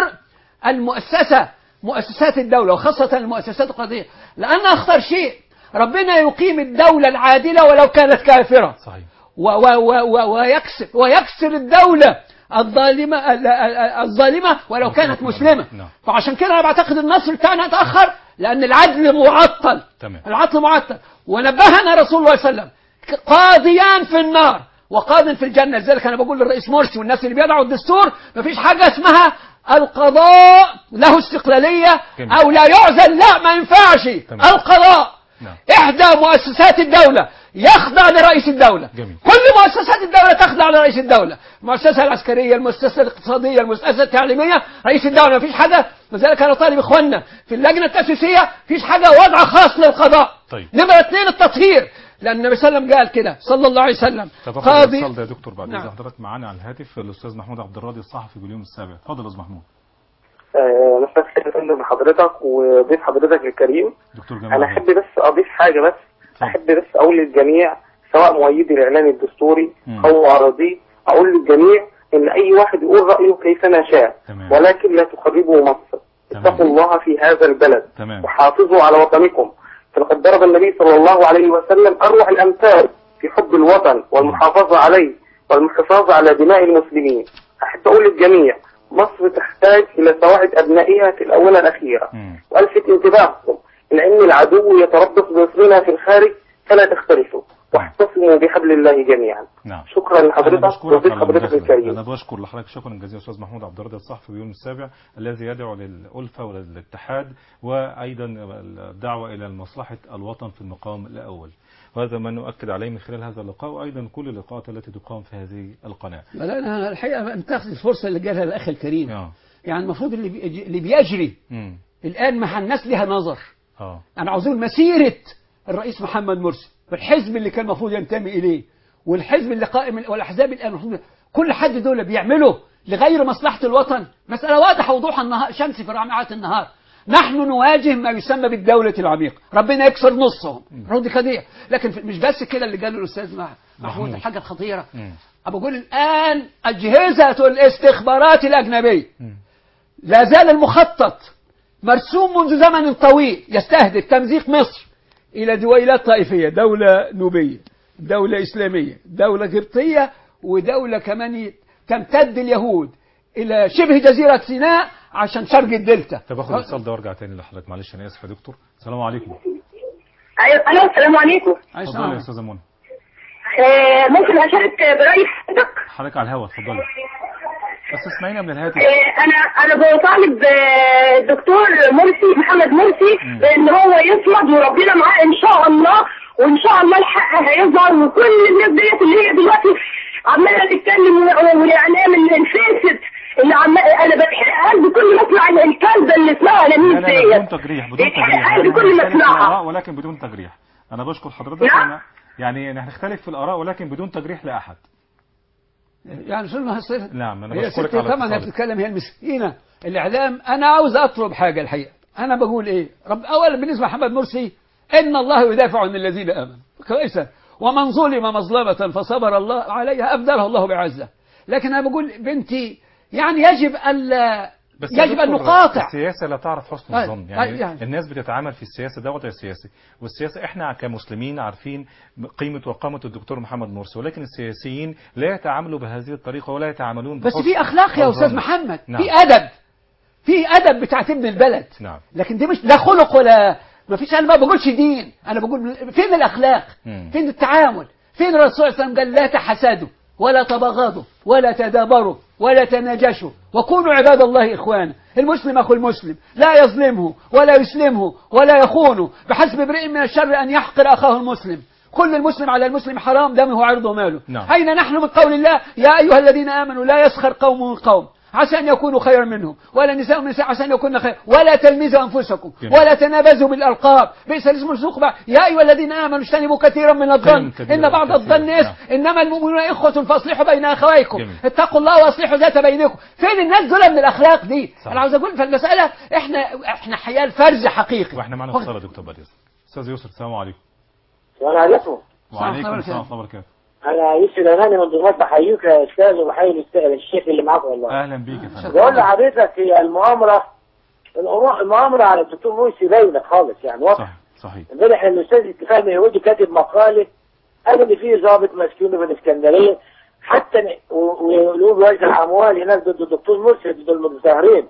المؤسسة مؤسسات الدولة وخاصة المؤسسات القضائية لأن أخطر شيء ربنا يقيم الدولة العادلة ولو كانت كافرة صحيح و و و و ويكسر ويكسر الدولة الظالمة ال- ال- الظالمة ولو كانت مسلمة نعم. فعشان كده أنا بعتقد النصر بتاعنا اتأخر لأن العدل معطل تمام. العدل معطل ونبهنا رسول الله صلى الله عليه وسلم قاضيان في النار وقاض في الجنة لذلك أنا بقول للرئيس مرسي والناس اللي بيضعوا الدستور مفيش حاجة اسمها القضاء له استقلالية جميل. أو لا يعزل لا ما ينفعش تمام. القضاء نعم. إحدى مؤسسات الدولة يخضع لرئيس الدولة جميل. كل مؤسسات الدولة تخضع لرئيس الدولة المؤسسة العسكرية المؤسسة الاقتصادية المؤسسة التعليمية رئيس الدولة مفيش حاجة لذلك أنا طالب إخواننا في اللجنة التأسيسية مفيش حاجة وضع خاص للقضاء طيب. نمرة اثنين التطهير لأن النبي صلى الله عليه وسلم قال كده صلى الله عليه وسلم تفضل قاضي الاتصال ده يا دكتور بعد نعم. اذن حضرتك معانا على الهاتف الاستاذ محمود عبد الراضي الصحفي باليوم السابع اتفضل يا استاذ محمود آه، مساء الخير يا فندم حضرتك وضيف حضرتك الكريم دكتور جمال انا عبد احب بس اضيف حاجه بس احب بس اقول للجميع سواء مؤيدي الاعلان الدستوري مم. او معارضيه اقول للجميع ان اي واحد يقول رايه كيفما شاء تمام. ولكن لا تخربوا مصر تمام. اتقوا الله في هذا البلد تمام. وحافظوا على وطنكم فلقد ضرب النبي صلى الله عليه وسلم اروع الامثال في حب الوطن والمحافظه عليه والحفاظ على دماء المسلمين احب اقول للجميع مصر تحتاج الى سواعد ابنائها في الاونه الاخيره مم. والفت انتباهكم لان العدو يتربص بمصرنا في الخارج فلا تختلفوا واحتسموا بحبل الله جميعا نعم شكرا أنا لحضرتك بشكرك وضيف على حضرتك المداخلة. الكريم أنا بشكر لحضرتك شكرا جزيلا أستاذ محمود عبد الراضي الصحفي باليوم السابع الذي يدعو للألفة وللاتحاد وأيضا الدعوة إلى مصلحة الوطن في المقام الأول وهذا ما نؤكد عليه من خلال هذا اللقاء وأيضا كل اللقاءات التي تقام في هذه القناة لا أنا الحقيقة انتهز الفرصة اللي جالها الأخ الكريم آه. يعني المفروض اللي بي- اللي بيجري مم. الآن مع الناس لها نظر آه. أنا عاوزين مسيرة الرئيس محمد مرسي والحزب اللي كان المفروض ينتمي إليه والحزب اللي قائم والأحزاب الآن المفروض كل حد دول بيعملوا لغير مصلحة الوطن مسألة واضحة وضوح النهار شمس في رمعات النهار نحن نواجه ما يسمى بالدولة العميقة ربنا يكسر نصهم رد قضية لكن في- مش بس كده اللي قاله الأستاذ مع- محمود محمود. الحاجة الخطيرة مم. بقول الآن أجهزة الاستخبارات الأجنبية مم. لا زال المخطط مرسوم منذ زمن طويل يستهدف تمزيق مصر إلى دويلات طائفية دولة نوبية دولة إسلامية دولة قبطية ودولة كمان تمتد اليهود إلى شبه جزيرة سيناء عشان شرق الدلتا طب اخد الاتصال ده وارجع تاني لحضرتك معلش انا اسف يا دكتور السلام عليكم ايوه الو السلام عليكم أي اتفضلي يا سلام. استاذه منى آه، ممكن اشارك برايي حضرتك حضرتك على الهوا اتفضلي بس اسمعينا من الهاتف آه، انا انا بطالب آه، الدكتور مرسي محمد مرسي مم. بان هو يصمد وربنا معاه ان شاء الله وان شاء الله الحق هيظهر وكل الناس ديت اللي هي دلوقتي عماله تتكلم و- والاعلام اللي الفاسد اللي عمال انا بتحرق قلبي كل ما اسمع الكلبه اللي اسمها لا لمين لا لا بدون ديت تجريح بدون بيتحرق تجريح قلبي يعني كل ما هنختلف في اسمعها الآراء ولكن بدون تجريح انا بشكر حضرتك نعم. أنا يعني هنختلف في الاراء ولكن بدون تجريح لاحد يعني شو ما هصير نعم انا هي بشكرك ستي على طبعا هي اتصالك بتتكلم هي المسكينه الاعلام انا عاوز اطلب حاجه الحقيقه انا بقول ايه رب اولا بالنسبه لمحمد مرسي ان الله يدافع عن الذين امنوا كويسه ومن ظلم مظلمه فصبر الله عليها ابدله الله بعزه لكن انا بقول بنتي يعني يجب الا بس يا يجب ان دكتور، نقاطع السياسه لا تعرف حسن آه، الظن آه، يعني, يعني. الناس بتتعامل في السياسه ده وضع سياسي والسياسه احنا كمسلمين عارفين قيمه وقامه الدكتور محمد مرسي ولكن السياسيين لا يتعاملوا بهذه الطريقه ولا يتعاملون بس بحسن في اخلاق يا استاذ الظن. محمد نعم. في ادب في ادب بتاعت ابن البلد نعم لكن دي مش لا خلق ولا ما فيش انا ما بقولش دين انا بقول فين الاخلاق مم. فين التعامل فين الرسول صلى الله عليه وسلم قال لا تحسدوا ولا تبغضوا ولا تدابروا ولا تناجشوا وكونوا عباد الله اخوانا المسلم اخو المسلم لا يظلمه ولا يسلمه ولا يخونه بحسب امرئ من الشر ان يحقر اخاه المسلم كل المسلم على المسلم حرام دمه وعرضه وماله نعم. أين نحن من قول الله يا أيها الذين آمنوا لا يسخر قوم من قوم عسى أن يكونوا خيرا منهم ولا نساء من نساء عسى أن يكون خيرا ولا تلمزوا أنفسكم جميل. ولا تنابزوا بالألقاب بئس الاسم الفسوق بعد. يا أيها الذين آمنوا اجتنبوا كثيرا من الظن كثيرا إن بعض كثيرا. الظن إثم نعم. إنما المؤمنون إخوة فأصلحوا بين أخويكم جميل. اتقوا الله وأصلحوا ذات بينكم فين الناس دول من الأخلاق دي صح. أنا عاوز أقول فالمسألة إحنا إحنا حيال فرز حقيقي واحنا معنا اتصال يا دكتور بدر استاذ يوسف السلام عليكم السلام عليكم وعليكم الله السلام وبركاته. ورحمه الله وبركاته انا يوسف الاماني من دمياط بحييك يا استاذ وبحيي الأستاذ- الشيخ اللي معاك والله اهلا بيك يا فندم بقول لحضرتك هي المؤامره الأمو- المؤامره على الدكتور مرسي باينه خالص يعني واضح صحيح صحيح امبارح الاستاذ اتفاق يهودي كاتب مقاله قال ان في ضابط مسكون في الاسكندريه حتى ن- و- ويقولوا بيوزع اموال هناك ضد الدكتور مرسي ضد المتظاهرين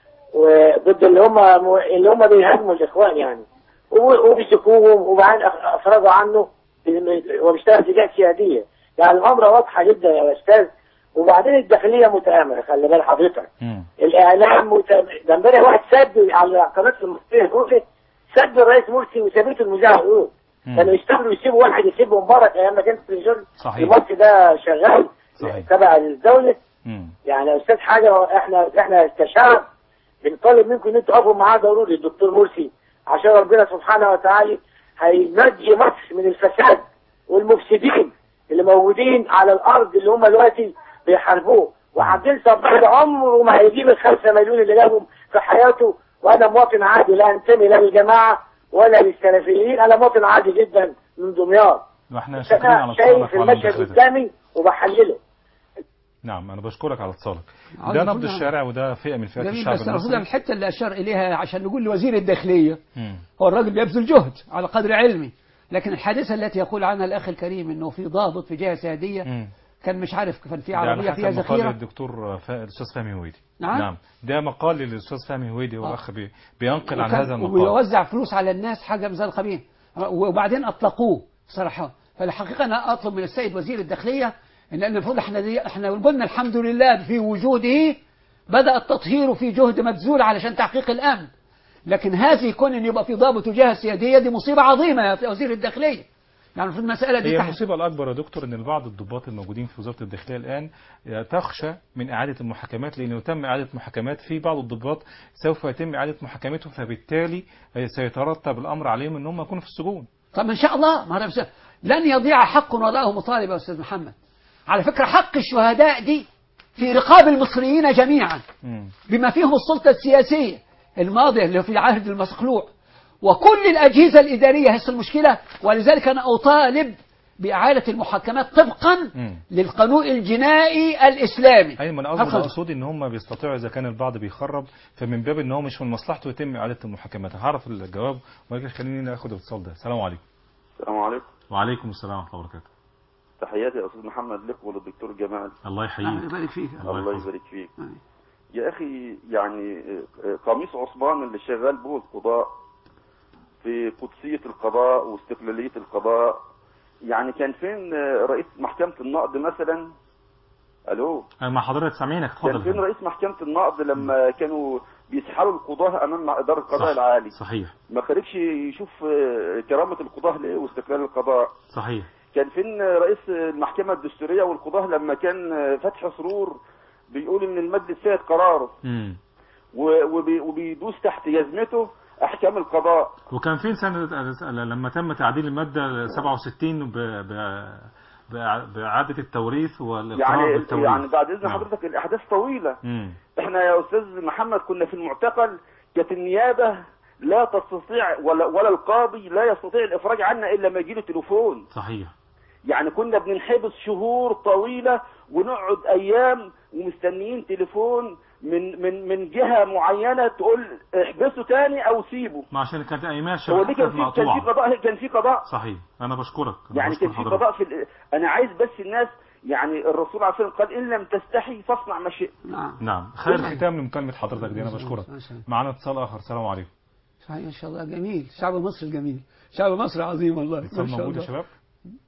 وضد اللي هم اللي هم بيهاجموا الاخوان يعني و- وبيسكوهم وبعدين أخ- افرجوا عنه وبيشتغل في جهه سياديه يعني الامر واضحه جدا يا استاذ وبعدين الداخليه متآمره خلي بال حضرتك مم. الاعلام مت... ده امبارح واحد سد على قناه المصريه الاولى سد الرئيس مرسي وسابته المذيع يقول مم. كانوا يشتغلوا يسيبوا واحد يسيبه مبارك ايام ما كان التلفزيون صحيح. المصري ده شغال صحيح. تبع الدوله مم. يعني يا استاذ حاجه احنا احنا كشعب بنطالب منكم ان انتوا تقفوا معاه ضروري الدكتور مرسي عشان ربنا سبحانه وتعالى هينجي مصر من الفساد والمفسدين اللي موجودين على الارض اللي هم دلوقتي بيحاربوه وعبد الصباح ده عمره ما هيجيب الخمسة مليون اللي جابهم في حياته وانا مواطن عادي لا انتمي لا للجماعه ولا للسلفيين انا مواطن عادي جدا من دمياط واحنا شاكرين على انا اتصالك شايف وعلى المشهد مداخلتك قدامي وبحلله نعم انا بشكرك على اتصالك عاوز ده أقول نبض لها- الشارع وده فئه من فئات جميل الشعب بس المفروض المصري الحته اللي اشار اليها عشان نقول لوزير الداخليه مم. هو الراجل بيبذل جهد على قدر علمي لكن الحادثه التي يقول عنها الاخ الكريم انه في ضابط في جهه سياديه مم. كان مش عارف كان في ده على عربيه حسب فيها مقال ذخيره الدكتور فا... الاستاذ فهمي هويدي نعم. نعم ده مقال للاستاذ فهمي هويدي هو آه. اخ بي... بينقل عن وكان- هذا المقال ويوزع فلوس على الناس حاجه مثال خبيث وبعدين اطلقوه صراحه فالحقيقه انا اطلب من السيد وزير الداخليه ان المفروض احنا دي احنا قلنا الحمد لله في وجوده بدا التطهير في جهد مبذول علشان تحقيق الامن لكن هذه كون ان يبقى في ضابط وجهه سياديه دي مصيبه عظيمه يا وزير الداخليه يعني في المساله دي هي تحت المصيبة الأكبر يا دكتور إن بعض الضباط الموجودين في وزارة الداخلية الآن تخشى من إعادة المحاكمات لأنه تم إعادة محاكمات في بعض الضباط سوف يتم إعادة محاكمتهم فبالتالي سيترتب الأمر عليهم إن هم يكونوا في السجون. طب ان شاء الله ما أنا بس- لن يضيع حق وضعه مطالب يا استاذ محمد على فكره حق الشهداء دي في رقاب المصريين جميعا مم. بما فيهم السلطة السياسية الماضية اللي في عهد المخلوع وكل الأجهزة الإدارية هي المشكلة ولذلك أنا أطالب بإعادة المحاكمات طبقا مم. للقانون الجنائي الإسلامي أي من أقصد الخمس. أقصد إن هم بيستطيعوا إذا كان البعض بيخرب فمن باب إن هو مش من مصلحته يتم إعادة المحاكمات. هعرف الجواب ولكن خليني ناخد الاتصال ده. السلام عليكم. السلام عليكم وعليكم السلام ورحمة الله وبركاته. تحياتي يا استاذ محمد لك وللدكتور جمال الله الله يحييك. يبارك فيك الله الله يحفظك. يبارك فيك يا اخي يعني آه، آه، قميص عثمان اللي شغال به القضاء في قدسية القضاء واستقلالية القضاء يعني كان فين آه، رئيس محكمة النقد مثلا الو أنا مع حضرتك سامعينك كان فين اتفضل رئيس محكمة النقد لما كانوا بيسحلوا القضاة امام ادارة القضاء صح. العالي صحيح ما خليكش يشوف آه، كرامة القضاة ليه واستقلال القضاء صحيح كان فين رئيس المحكمة الدستورية والقضاة لما كان فتحي سرور بيقول ان المجلس سيد قراره مم. و- وبي- وبيدوس تحت يزمته احكام القضاء وكان فين سنة لما تم تعديل المادة 67 ب... ب... بإع- بإعادة التوريث والإقرار يعني بالتوريث يعني بعد اذن نعم. حضرتك الاحداث طويله مم. احنا يا استاذ محمد كنا في المعتقل كانت النيابه لا تستطيع ولا ولا القاضي لا يستطيع الافراج عنا الا لما يجيله تليفون صحيح يعني كنا بننحبس شهور طويله ونقعد ايام ومستنيين تليفون من من من جهه معينه تقول احبسه تاني او سيبه ما عشان كانت أيام هو دي كان الشبكات في كان في مقطوعة قضاء كان في قضاء صحيح أنا بشكرك أنا يعني بشكر كان في حضرتك. قضاء في ال- انا عايز بس الناس يعني الرسول عليه الصلاه والسلام قال ان لم تستحي فاصنع ما شئت نعم نعم خير ختام لمكالمة حضرتك دي أنا بشكرك ما شاء الله. معنا اتصال آخر السلام عليكم صحيح ان شاء الله جميل شعب مصر الجميل شعب مصر عظيم والله ما اتصال شاء موجود يا الله شباب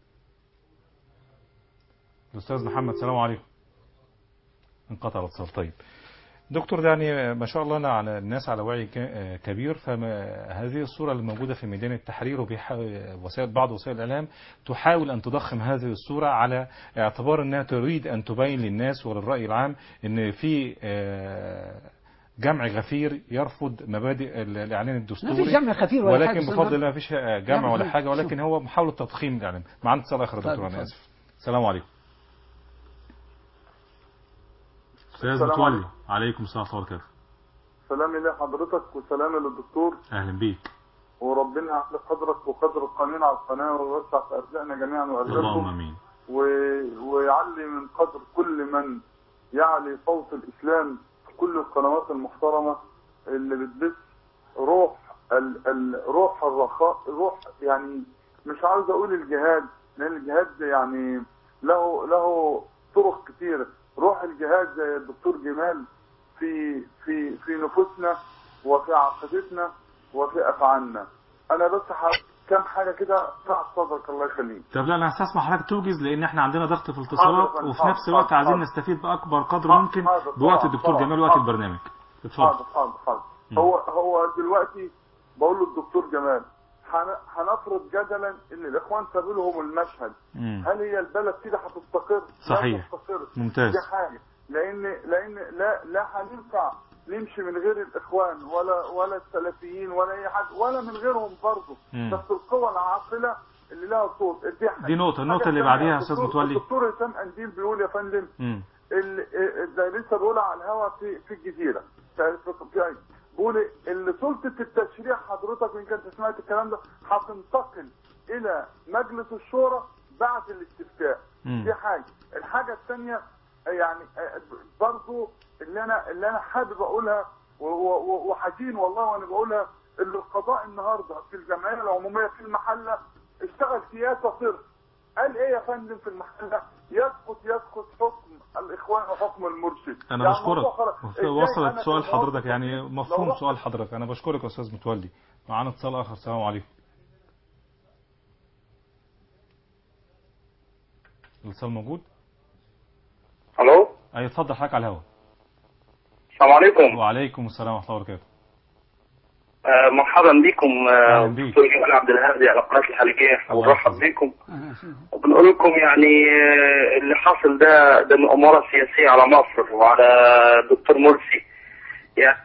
الأستاذ محمد السلام عليكم انقطع الاتصال طيب دكتور ده يعني ما شاء الله أنا على الناس على وعي ك- كبير فهذه الصورة الموجودة في ميدان التحرير ووسائل بعض وسائل الإعلام تحاول أن تضخم هذه الصورة على اعتبار أنها تريد أن تبين للناس وللرأي العام أن في آه، جمع غفير يرفض مبادئ ال- الإعلان ما الدستوري في جمع خفير ولا ولكن حاجة. بفضل الله ما فيش جمع ولا لا، حاجة شوف. ولكن هو محاولة تضخيم الإعلام معنا اتصال آخر يا اتفضل، دكتور أنا اتفضل. آسف السلام عليكم أستاذ السلام متولي عليكم. عليكم السلام ورحمة الله وبركاته سلامي لحضرتك وسلامي للدكتور أهلا بيك وربنا يعلي قدرك وقدر القانون على القناة ويوسع في أرزاقنا جميعا اللهم وأرزاقكم آمين و... ويعلي من قدر كل من يعلي صوت الإسلام في كل القنوات المحترمة اللي بتبث روح ال... ال... روح الرخاء روح يعني مش عاوز أقول الجهاد لأن الجهاد يعني له له طرق كتيرة روح الجهاد زي الدكتور جمال في في في نفوسنا وفي عقيدتنا وفي افعالنا انا بس ح- كام حاجه كده تحت صدرك الله يخليك طب لا أنا هستسمح حضرتك توجز لأن إحنا عندنا ضغط في الاتصالات حاضر، وفي حاضر، نفس الوقت حاضر، عايزين حاضر. نستفيد بأكبر قدر حاضر، ممكن حاضر، بوقت طبعا، الدكتور طبعا، جمال وقت حاضر. البرنامج حاضر اتفضل حاضر حاضر مم. هو هو دلوقتي بقول له الدكتور جمال هن- هنفرض جدلا ان الاخوان سابوا لهم المشهد مم. هل هي البلد كده هتستقر؟ صحيح. لا تستقر ممتاز. دي حاجه لان لان لا لا هننفع نمشي من غير الاخوان ولا ولا السلفيين ولا اي حد ولا من غيرهم برضه مم. بس القوى العاقله اللي لها صوت دي حاجه دي نقطة النقطة حاجة اللي تانية، بعديها يا أستاذ الدكتور- متولي الدكتور هشام انديل بيقول يا فندم مم. ال- ده لسه بقول على الهوا في في الجزيره في في بقول اللي سلطه التشريع حضرتك وان كنت سمعت الكلام ده هتنتقل الى مجلس الشورى بعد الاستفتاء مم. دي حاجه الحاجه الثانيه يعني آه، برضو اللي انا اللي انا حابب اقولها و- و- و- وحزين والله وانا بقولها اللي القضاء النهارده في الجمعيه العموميه في المحله اشتغل سياسه صرف قال ايه يا فندم في المحله يسقط يسقط حكم الاخوان وحكم المرشد أنا يعني بشكرك الموضوع خلاص. إزاي وصلت أنا سؤال كمواطن حضرتك يعني لو مفهوم رحت سؤال حضرتك أنا بشكرك يا أستاذ متولي معانا اتصال آخر السلام عليكم الاتصال موجود الو أي اتفضل حضرتك على الهواء السلام عليكم وعليكم السلام ورحمة الله وبركاته آه مرحبا بكم آه، أهلا بيك. دكتور جمال عبد الهادي على قناه الحلقيه الله ونرحب يحفظك. بكم أهلا وسهلا. وبنقول لكم يعني آه، اللي حاصل ده ده مؤامره سياسيه على مصر وعلى الدكتور مرسي يعني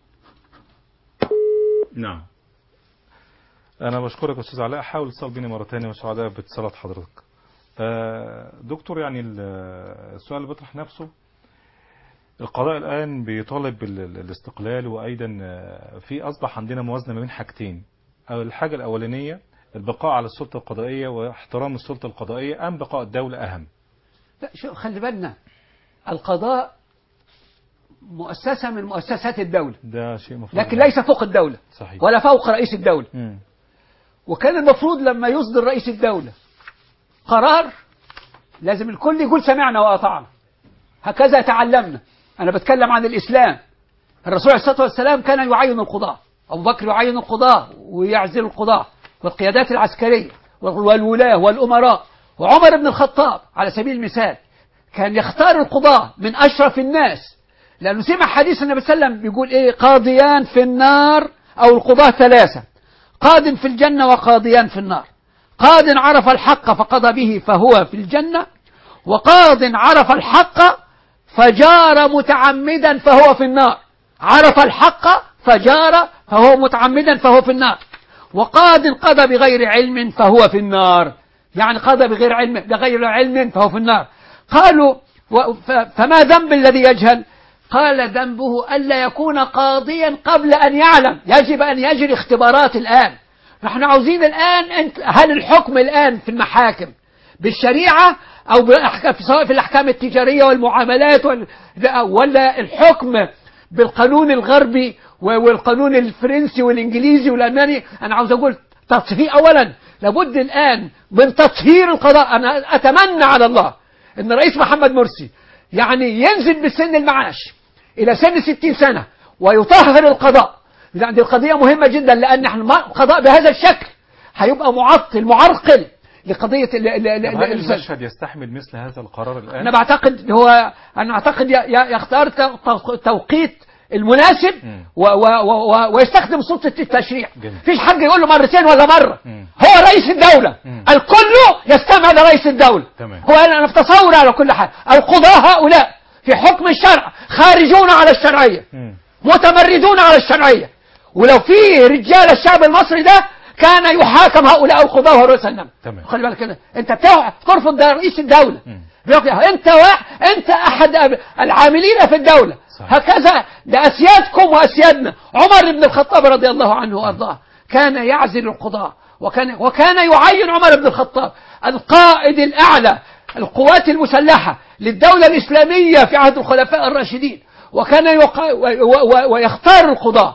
نعم أنا بشكرك يا أستاذ علاء حاول اتصل بيني مرة تانية وسعداء باتصالات حضرتك آه، دكتور يعني ال- السؤال اللي بيطرح نفسه القضاء الآن بيطالب بالاستقلال وأيضا آه، في أصبح عندنا موازنة ما بين حاجتين أو الحاجة الأولانية البقاء على السلطة القضائية واحترام السلطة القضائية أم بقاء الدولة أهم لا شو خلي بالنا القضاء مؤسسة من مؤسسات الدولة ده شيء مفروض لكن ليس فوق الدولة صحيح ولا فوق رئيس الدولة مم. وكان المفروض لما يصدر رئيس الدولة قرار لازم الكل يقول سمعنا وأطعنا هكذا تعلمنا أنا بتكلم عن الإسلام الرسول عليه الصلاة والسلام كان يعين القضاة أبو بكر يعين القضاة ويعزل القضاة والقيادات العسكرية والولاة والأمراء وعمر بن الخطاب على سبيل المثال كان يختار القضاة من أشرف الناس لأنه سمع حديث النبي صلى الله عليه وسلم بيقول إيه قاضيان في النار أو القضاة ثلاثة قاض في الجنة وقاضيان في النار قاض عرف الحق فقضى به فهو في الجنة وقاض عرف الحق فجار متعمدا فهو في النار عرف الحق فجار فهو متعمدا فهو في النار وقاض قضى بغير علم فهو في النار يعني قضى بغير علم بغير علم فهو في النار قالوا و- ف- فما ذنب الذي يجهل قال ذنبه ألا يكون قاضيا قبل أن يعلم يجب أن يجري اختبارات الآن نحن عاوزين الآن أنت هل الحكم الآن في المحاكم بالشريعة أو بالأحكام سواء في الأحكام التجارية والمعاملات وال- ولا الحكم بالقانون الغربي و- والقانون الفرنسي والإنجليزي والألماني أنا عاوز أقول تطهير أولا لابد الآن من تطهير القضاء أنا أتمنى على الله أن الرئيس محمد مرسي يعني ينزل بسن المعاش إلى سن 60 سنة ويطهر القضاء يعني القضية مهمة جدا لأن احنا ما- القضاء بهذا الشكل هيبقى معطل معرقل لقضية ال- ال- ال- طب هل ال- المشهد يستحمل مثل هذا القرار الآن؟ أنا بعتقد هو أنا أعتقد ي- ي- يختار تو- تو- توقيت المناسب مم. و و و و ويستخدم سلطة التشريع جميل. فيش حد يقول له مرتين ولا مرة مم. هو رئيس الدولة مم. الكل يستمع لرئيس الدولة تمام. هو أنا أنا في تصور على كل حال القضاة هؤلاء في حكم الشرع خارجون على الشرعية مم. متمردون على الشرعية ولو في رجال الشعب المصري ده كان يحاكم هؤلاء القضاة ورؤوس النمل تمام. خلي بالك كده انت بتوع- ترفض ده رئيس الدولة مم. بيقول انت واحد انت احد أب- العاملين في الدولة صحيح. هكذا ده اسيادكم واسيادنا عمر بن الخطاب رضي الله عنه وارضاه كان يعزل القضاة وكان وكان يعين عمر بن الخطاب القائد الاعلى القوات المسلحة للدولة الإسلامية في عهد الخلفاء الراشدين وكان يق... و... و... و... ويختار القضاة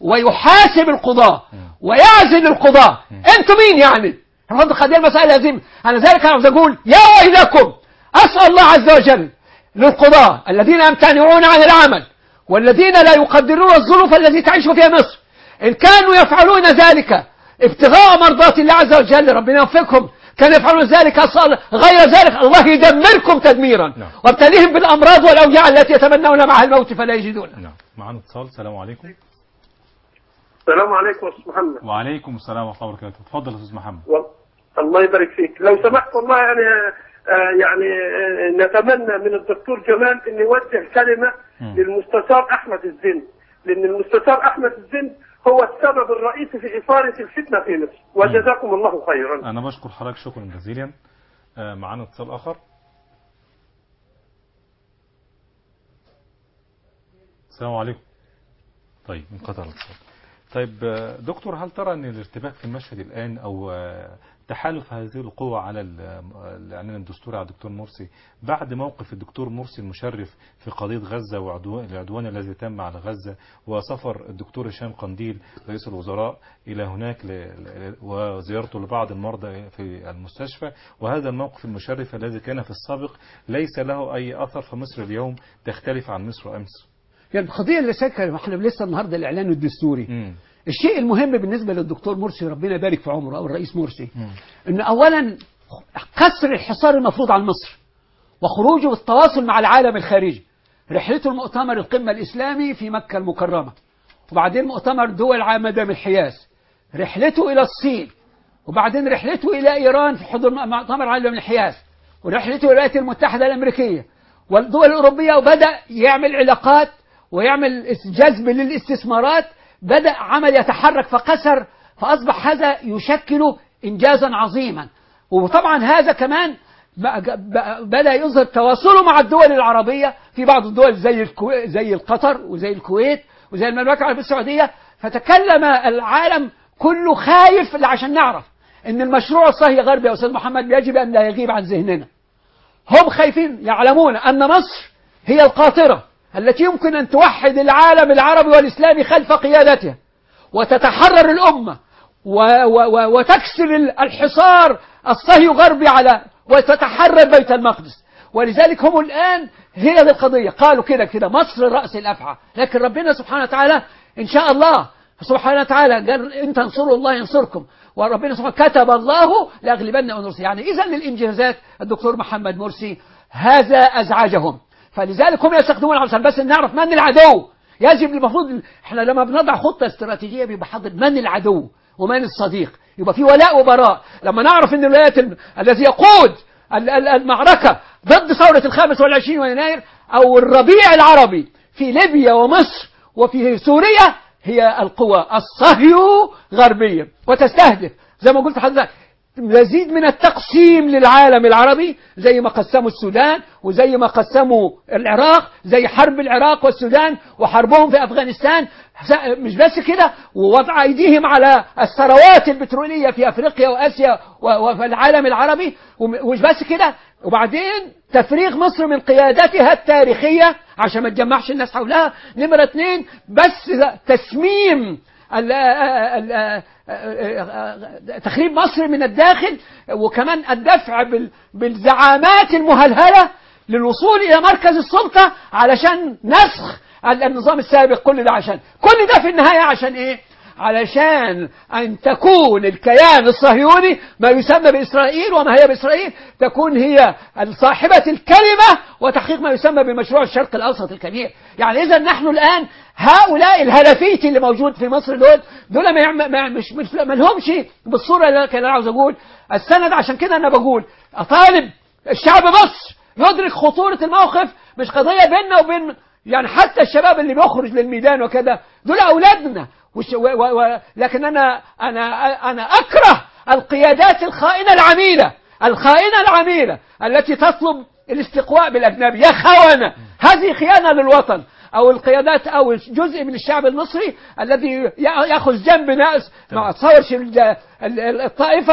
ويحاسب القضاة ويعزل القضاة انتم مين يعني رفض قضية المسألة لازم أنا ذلك أنا عاوز أقول يا ويلكم أسأل الله عز وجل للقضاة الذين يمتنعون عن العمل والذين لا يقدرون الظروف التي تعيش فيها مصر إن كانوا يفعلون ذلك ابتغاء مرضات الله عز وجل ربنا يوفقهم كانوا يفعلون ذلك أصلا غير ذلك الله يدمركم تدميرا نعم. وابتليهم بالأمراض والأوجاع التي يتمنون معها الموت فلا يجدون نعم معنا اتصال السلام عليكم السلام عليكم يا استاذ محمد وعليكم السلام ورحمة الله وبركاته اتفضل يا أستاذ محمد وال- الله يبارك فيك لو سمحت والله يعني آه، يعني آه، نتمنى من الدكتور جمال ان يوجه كلمه مم. للمستشار احمد الزند لان المستشار احمد الزند هو السبب الرئيسي في اثاره الفتنه في مصر وجزاكم الله خيرا أنا بشكر حضرتك شكرا جزيلا آه، معنا اتصال آخر السلام عليكم طيب انقطع الاتصال طيب آه، دكتور هل ترى أن الارتباك في المشهد الآن أو آه، تحالف هذه القوى على ال- الإعلان الدستوري على الدكتور مرسي بعد موقف الدكتور مرسي المشرف في قضية غزة وعدوان العدوان الذي تم على غزة وسفر الدكتور هشام قنديل رئيس الوزراء إلى هناك ل- ل- وزيارته لبعض المرضى في المستشفى وهذا الموقف المشرف الذي كان في السابق ليس له أي أثر فمصر اليوم تختلف عن مصر أمس يعني القضية اللي سكر احنا لسه النهارده الإعلان الدستوري مم. الشيء المهم بالنسبة للدكتور مرسي ربنا يبارك في عمره أو الرئيس مرسي مم. أن أولا كسر الحصار المفروض عن مصر وخروجه والتواصل مع العالم الخارجي رحلته المؤتمر القمة الإسلامي في مكة المكرمة وبعدين مؤتمر دول عامة من الحياز رحلته إلى الصين وبعدين رحلته إلى إيران في حضور مؤتمر عالم من الحياز ورحلته إلى الولايات المتحدة الأمريكية والدول الأوروبية وبدأ يعمل علاقات ويعمل جذب للاستثمارات بدأ عمل يتحرك فكسر فأصبح هذا يشكل إنجازا عظيما وطبعا هذا كمان بقى- بقى- بدأ يظهر تواصله مع الدول العربية في بعض الدول زي الكويت زي قطر وزي الكويت وزي المملكة العربية السعودية فتكلم العالم كله خايف عشان نعرف ان المشروع الصهي غربي يا استاذ محمد يجب ان لا يغيب عن ذهننا هم خايفين يعلمون أن مصر هي القاطرة التي يمكن أن توحد العالم العربي والإسلامي خلف قيادتها وتتحرر الأمة و و و وتكسر ال- الحصار الصهي غربي على وتتحرر بيت المقدس ولذلك هم الآن هي دي القضية قالوا كده كده مصر رأس الأفعى لكن ربنا سبحانه وتعالى إن شاء الله سبحانه وتعالى قال إن تنصروا الله ينصركم وربنا سبحانه كتب الله لأغلبن ونرسي يعني إذا للإنجازات الدكتور محمد مرسي هذا أزعجهم فلذلك هم يستخدمون عشان بس نعرف من العدو يجب المفروض احنا لما بنضع خطة استراتيجية بيبقى حاضر من العدو ومن الصديق يبقى في ولاء وبراء لما نعرف ان الولايات ال- الذي يقود ال- ال- المعركة ضد ثورة الخامس والعشرين من يناير او الربيع العربي في ليبيا ومصر وفي سوريا هي القوى الصهيو غربية وتستهدف زي ما قلت لحضرتك مزيد من التقسيم للعالم العربي زي ما قسموا السودان وزي ما قسموا العراق زي حرب العراق والسودان وحربهم في أفغانستان س- مش بس كده ووضع أيديهم على الثروات البترولية في أفريقيا وآسيا و- وفي العالم العربي وم- ومش بس كده وبعدين تفريغ مصر من قيادتها التاريخية عشان ما تجمعش الناس حولها نمرة اتنين بس تسميم ال- ال- ال- تخريب مصر من الداخل وكمان الدفع بال- بالزعامات المهلهلة للوصول إلى مركز السلطة علشان نسخ ال- النظام السابق كل ده عشان كل ده في النهاية عشان إيه؟ علشان أن تكون الكيان الصهيوني ما يسمى بإسرائيل وما هي بإسرائيل تكون هي صاحبة الكلمة وتحقيق ما يسمى بمشروع الشرق الأوسط الكبير يعني إذا نحن الآن هؤلاء الهلفيتي اللي موجود في مصر دول دول ما, يعم- ما مش مش ما لهمش بالصورة اللي كان أنا عاوز أقول السند عشان كده أنا بقول أطالب الشعب مصر يدرك خطورة الموقف مش قضية بيننا وبين يعني حتى الشباب اللي بيخرج للميدان وكذا دول أولادنا وش و و و لكن أنا أنا أنا أكره القيادات الخائنة العميلة الخائنة العميلة التي تطلب الاستقواء بالأجنبي يا خونة هذه خيانة للوطن أو القيادات أو جزء من الشعب المصري الذي يأخذ جنب ناس ما تصورش ال- ال- ال- الطائفة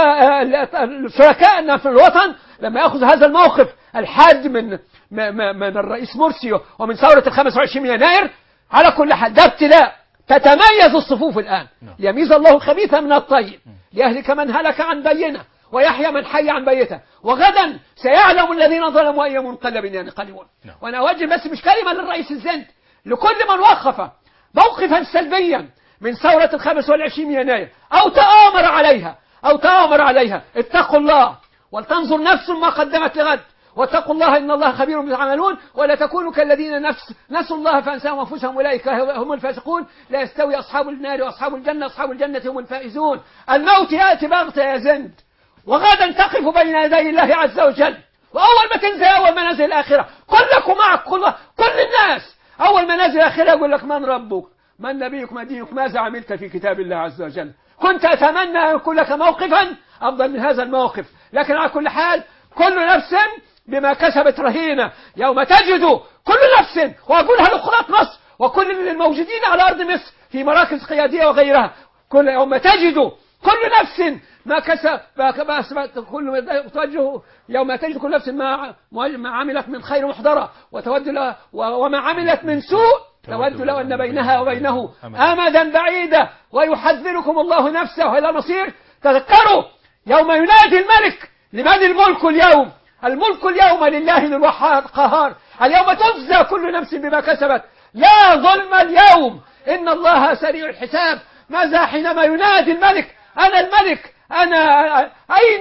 ال- شركائنا في الوطن لما يأخذ هذا الموقف الحاد من م- م- من الرئيس مرسي ومن ثورة ال 25 من يناير على كل حال ده ابتلاء تتميز الصفوف الآن ليميز الله الخبيث من الطيب ليهلك من هلك عن بينه ويحيى من حي عن بيته وغدا سيعلم الذين ظلموا أي منقلب ينقلبون وأنا أوجه بس مش كلمة للرئيس الزند لكل من وقف موقفا سلبيا من ثورة الخامس والعشرين من يناير أو تآمر عليها أو تآمر عليها اتقوا الله ولتنظر نفس ما قدمت لغد واتقوا الله إن الله خبير بما تعملون ولا تكونوا كالذين نفس نسوا الله فأنساهم أنفسهم أولئك هم الفاسقون لا يستوي أصحاب النار وأصحاب الجنة أصحاب الجنة هم الفائزون الموت يأتي بغتة يا زند وغدا تقف بين يدي الله عز وجل وأول ما تنزل أول منازل الآخرة كلكم معك كل, كل الناس أول منازل الآخرة يقول لك من ربك من نبيك ما دينك ماذا عملت في كتاب الله عز وجل كنت أتمنى أن يكون لك موقفا أفضل من هذا الموقف لكن على كل حال كل نفس بما كسبت رهينة يوم تجد كل نفس وأقولها لقراء مصر وكل الموجودين على أرض مصر في مراكز قيادية وغيرها كل يوم تجد كل نفس ما كسب ما ما أسبت كل ما توجه يوم تجد كل نفس ما ما عملت من خير محضرة وتود له وما عملت من سوء تود لو أن بينها وبينه أمدا بعيدا ويحذركم الله نفسه إلى المصير تذكروا يوم ينادي الملك لمن الملك اليوم الملك اليوم لله القهار اليوم تجزى كل نفس بما كسبت لا ظلم اليوم إن الله سريع الحساب ماذا حينما ينادي الملك أنا الملك أنا أين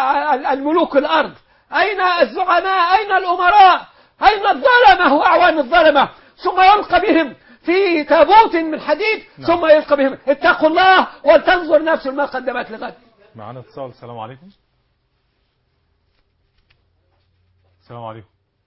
الملوك الأرض أين الزعماء أين الأمراء أين الظلمة وأعوان الظلمة ثم يلقى بهم في تابوت من حديد ثم يلقى بهم اتقوا الله ولتنظر نفس ما قدمت لغد معنا اتصال السلام عليكم السلام عليكم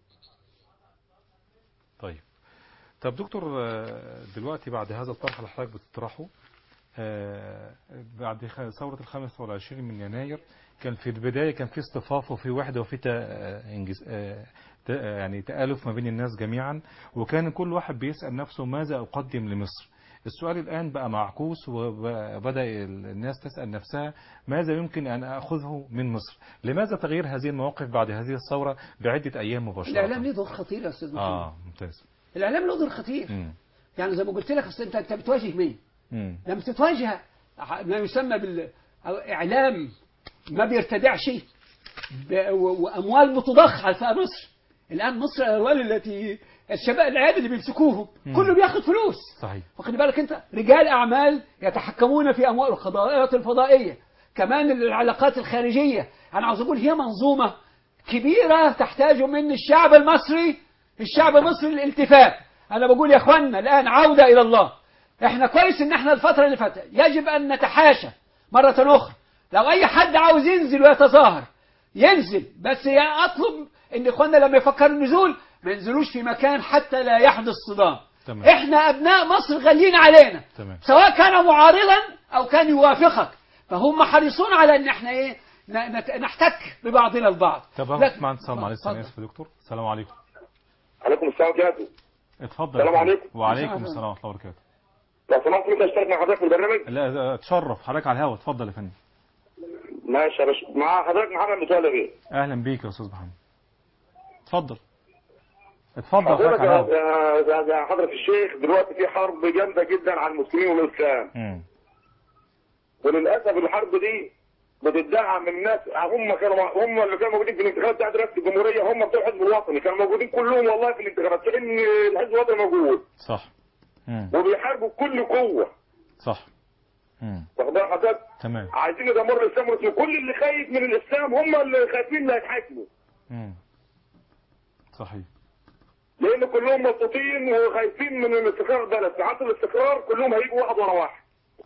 طيب طب دكتور آه، دلوقتي بعد هذا الطرح اللي حضرتك بتطرحه آه، بعد خ- ثورة الخامس والعشرين من يناير كان في البداية كان في اصطفاف وفي وحدة وفي تا- آه، إنجز- آه، تا- آه، يعني تآلف ما بين الناس جميعا وكان كل واحد بيسأل نفسه ماذا أقدم لمصر السؤال الآن بقى معكوس وبدأ الناس تسأل نفسها ماذا يمكن أن أخذه من مصر لماذا تغيير هذه المواقف بعد هذه الثورة بعدة أيام مباشرة الإعلام له دور خطير يا أستاذ محمد آه ممتاز الإعلام له دور خطير مم. يعني زي ما قلت لك أصل أنت أنت بتواجه مين؟ مم. لما تتواجه ما يسمى بال أو إعلام ما بيرتدعش ب- و- وأموال بتضخ على مصر الآن مصر الأول التي الشباب العيال اللي بيمسكوهم مم. كله بياخد فلوس صحيح واخد بالك انت رجال اعمال يتحكمون في اموال القضايات الفضائيه كمان العلاقات الخارجيه انا عاوز اقول هي منظومه كبيره تحتاج من الشعب المصري الشعب المصري الالتفات انا بقول يا اخوانا الان عوده الى الله احنا كويس ان احنا الفتره اللي فاتت يجب ان نتحاشى مره اخرى لو اي حد عاوز ينزل ويتظاهر ينزل بس يا اطلب ان اخواننا لما يفكروا النزول ما ينزلوش في مكان حتى لا يحدث صدام تمام احنا ابناء مصر غاليين علينا تمام سواء كان معارضا او كان يوافقك فهم حريصون على ان احنا ايه ن- نت- نحتك ببعضنا البعض طب لكن- هاخد مع اتصال معلش انا اتفضل. اسف يا دكتور السلام عليكم عليكم السلام عليكم اتفضل السلام يا فندم. عليكم. وعليكم السلام. السلام ورحمه الله وبركاته لو سمحت ممكن اشترك مع حضرتك في البرنامج لا ده اتشرف حضرتك على الهوا اتفضل يا فندم ماشي يا باشا مع حضرتك محمد متولي بيه اهلا بيك يا استاذ محمد اتفضل اتفضل حضرتك حضرتك على يا الهوا يا- يا حضرة الشيخ دلوقتي في حرب جامدة جدا على المسلمين والإسلام مم. وللأسف الحرب دي بتدعم من الناس هم كانوا هم اللي كانوا موجودين في الانتخابات بتاعت رئاسة الجمهورية هم بتوع الحزب الوطني كانوا موجودين كلهم والله في الانتخابات كأن الحزب الوطني موجود صح مم. وبيحاربوا بكل قوة صح مم. واخد بال حضرتك تمام عايزين يدمروا الإسلام والمسلمين كل اللي خايف من الإسلام هم اللي خايفين اللي هيتحاكموا مم. صحيح لان كلهم مبسوطين وخايفين من استقرار البلد في عصر الاستقرار كلهم هيجوا واحد ورا واحد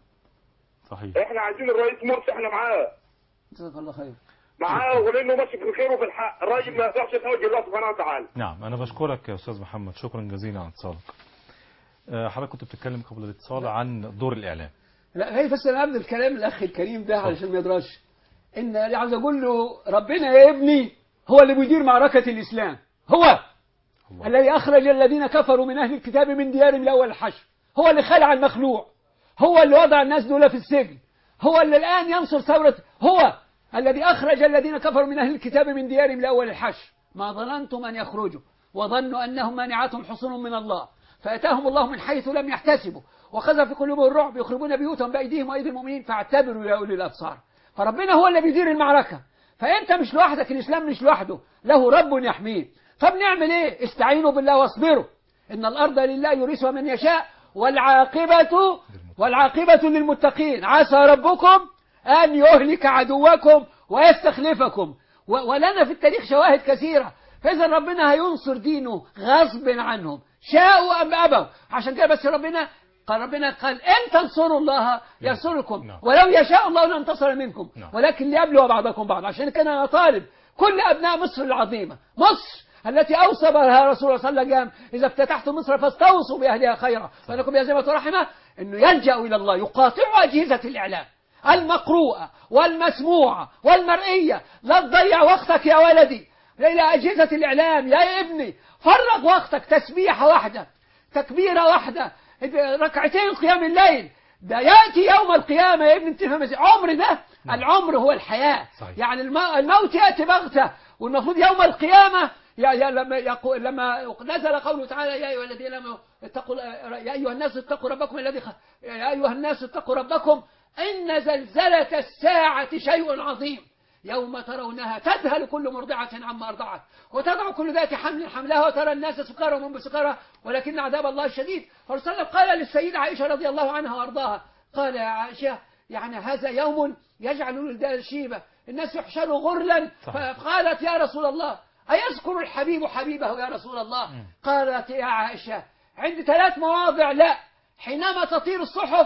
صحيح احنا عايزين الرئيس مرسي احنا معاه جزاك الله خير معاه ولانه ماشي في الخير وفي الحق الراجل ما يقدرش يتوجه الله سبحانه وتعالى نعم أنا بشكرك يا أستاذ محمد شكرا جزيلا على اتصالك آه، حضرتك كنت بتتكلم قبل الاتصال عن دور الإعلام لا هي بس انا قبل الكلام الاخ الكريم ده علشان ما يدراش ان اللي عاوز اقول له ربنا يا ابني هو اللي بيدير معركه الاسلام هو الله. الذي اخرج الذين كفروا من اهل الكتاب من ديارهم لاول الحشر هو اللي خلع المخلوع هو اللي وضع الناس دول في السجن هو اللي الان ينصر ثوره هو الذي اخرج الذين كفروا من اهل الكتاب من ديارهم لاول الحشر ما ظننتم ان يخرجوا وظنوا انهم مانعتهم حصون من الله فاتاهم الله من حيث لم يحتسبوا وخذ في قلوبهم الرعب يخربون بيوتهم بايديهم وايدي المؤمنين فاعتبروا يا اولي الابصار فربنا هو اللي بيدير المعركه فانت مش لوحدك الاسلام مش لوحده له رب يحميه طب نعمل ايه استعينوا بالله واصبروا ان الارض لله يورثها من يشاء والعاقبه والعاقبه للمتقين عسى ربكم ان يهلك عدوكم ويستخلفكم و- ولنا في التاريخ شواهد كثيره فاذا ربنا هينصر دينه غصب عنهم شاءوا ام ابوا عشان كده بس ربنا قال ربنا قال ان تنصروا الله ينصركم نعم. ولو يشاء الله لانتصر منكم نعم. ولكن ليبلو بعضكم بعض عشان كده انا طالب كل ابناء مصر العظيمه مصر التي اوصى بها رسول الله صلى الله عليه وسلم اذا افتتحتم مصر فاستوصوا باهلها خيرا فلكم يا زمة رحمه انه يلجا الى الله يقاطع اجهزه الاعلام المقروءه والمسموعه والمرئيه لا تضيع وقتك يا ولدي الى اجهزه الاعلام يا ابني فرغ وقتك تسبيحه واحده تكبيره واحده ركعتين قيام الليل ده ياتي يوم القيامه يا ابني انت فاهم إزاي؟ عمر ده العمر هو الحياه صحيح. يعني الم- الموت ياتي بغته والمفروض يوم القيامه يا يا لما يقول لما نزل قوله تعالى يا ايها الذين امنوا اتقوا يا ايها الناس اتقوا ربكم الذي خ... يا ايها الناس اتقوا ربكم ان زلزله الساعه شيء عظيم يوم ترونها تذهل كل مرضعة عما أرضعت وتضع كل ذات حمل حملها وترى الناس سكارى وهم بسكارى ولكن عذاب الله شديد فالرسول صلى الله عليه وسلم قال للسيدة عائشة رضي الله عنها وأرضاها قال يا عائشة يعني هذا يوم يجعل الولدان شيبة الناس يحشروا غرلا صحيح. فقالت يا رسول الله أيذكر الحبيب حبيبه يا رسول الله قالت يا عائشة عند ثلاث مواضع لا حينما تطير الصحف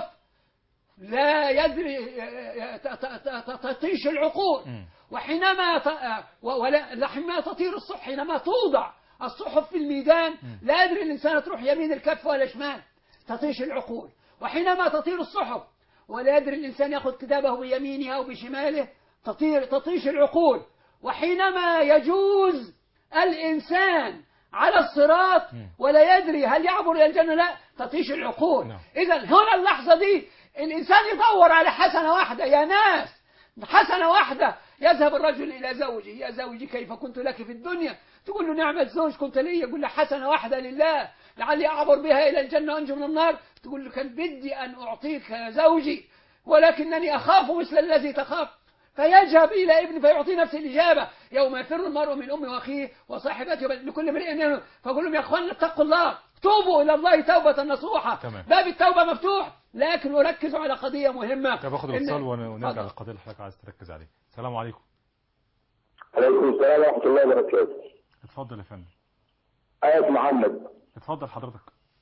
لا يدري ت- ت- ت- تطيش العقول مم. وحينما ت- و- ولا حينما تطير الصحف حينما توضع الصحف في الميدان لا يدري الإنسان تروح يمين الكف ولا شمال تطيش العقول وحينما تطير الصحف ولا يدري الإنسان يأخذ كتابه بيمينه أو بشماله تطير تطيش العقول وحينما يجوز الإنسان على الصراط ولا يدري هل يعبر إلى الجنة لا تطيش العقول نعم. إذا هنا اللحظة دي الإنسان يدور على حسنة واحدة يا ناس حسنة واحدة يذهب الرجل إلى زوجه يا زوجي كيف كنت لك في الدنيا تقول له نعمة زوج كنت لي يقول له حسنة واحدة لله لعلي أعبر بها إلى الجنة وأنجو من النار تقول له كان بدي أن أعطيك يا زوجي ولكنني أخاف مثل الذي تخاف فيذهب إلى ابنه فيعطيه نفس الإجابة يوم يفر المرء من أمه وأخيه وصاحبته بل لكل امرئ منهم فأقول لهم يا أخوان اتقوا الله توبوا إلى الله توبة نصوحة تمام. باب التوبة مفتوح لكن أركز على قضية مهمة طب اخد إن- الاتصال ون- ونرجع اتفضل. للقضيه اللي حضرتك عايز تركز عليها السلام عليكم عليكم السلام ورحمة الله وبركاته اتفضل يا فندم آية محمد اتفضل حضرتك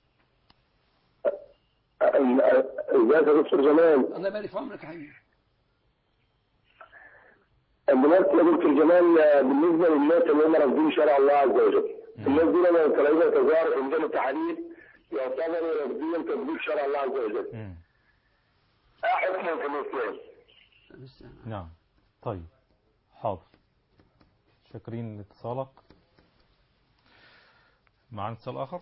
ازيك يا دكتور جمال الله يبارك في عمرك يا حبيبي دلوقتي يا دكتور جمال بالنسبة للناس اللي هم رافضين شرع الله عز وجل الناس دي لما يطلعوا تظاهر في ميدان التحرير يعتبروا رافضين تطبيق شرع الله عز وجل مم. ايه حكمهم في الاسلام؟ نعم طيب حاضر شاكرين لاتصالك معانا اتصال اخر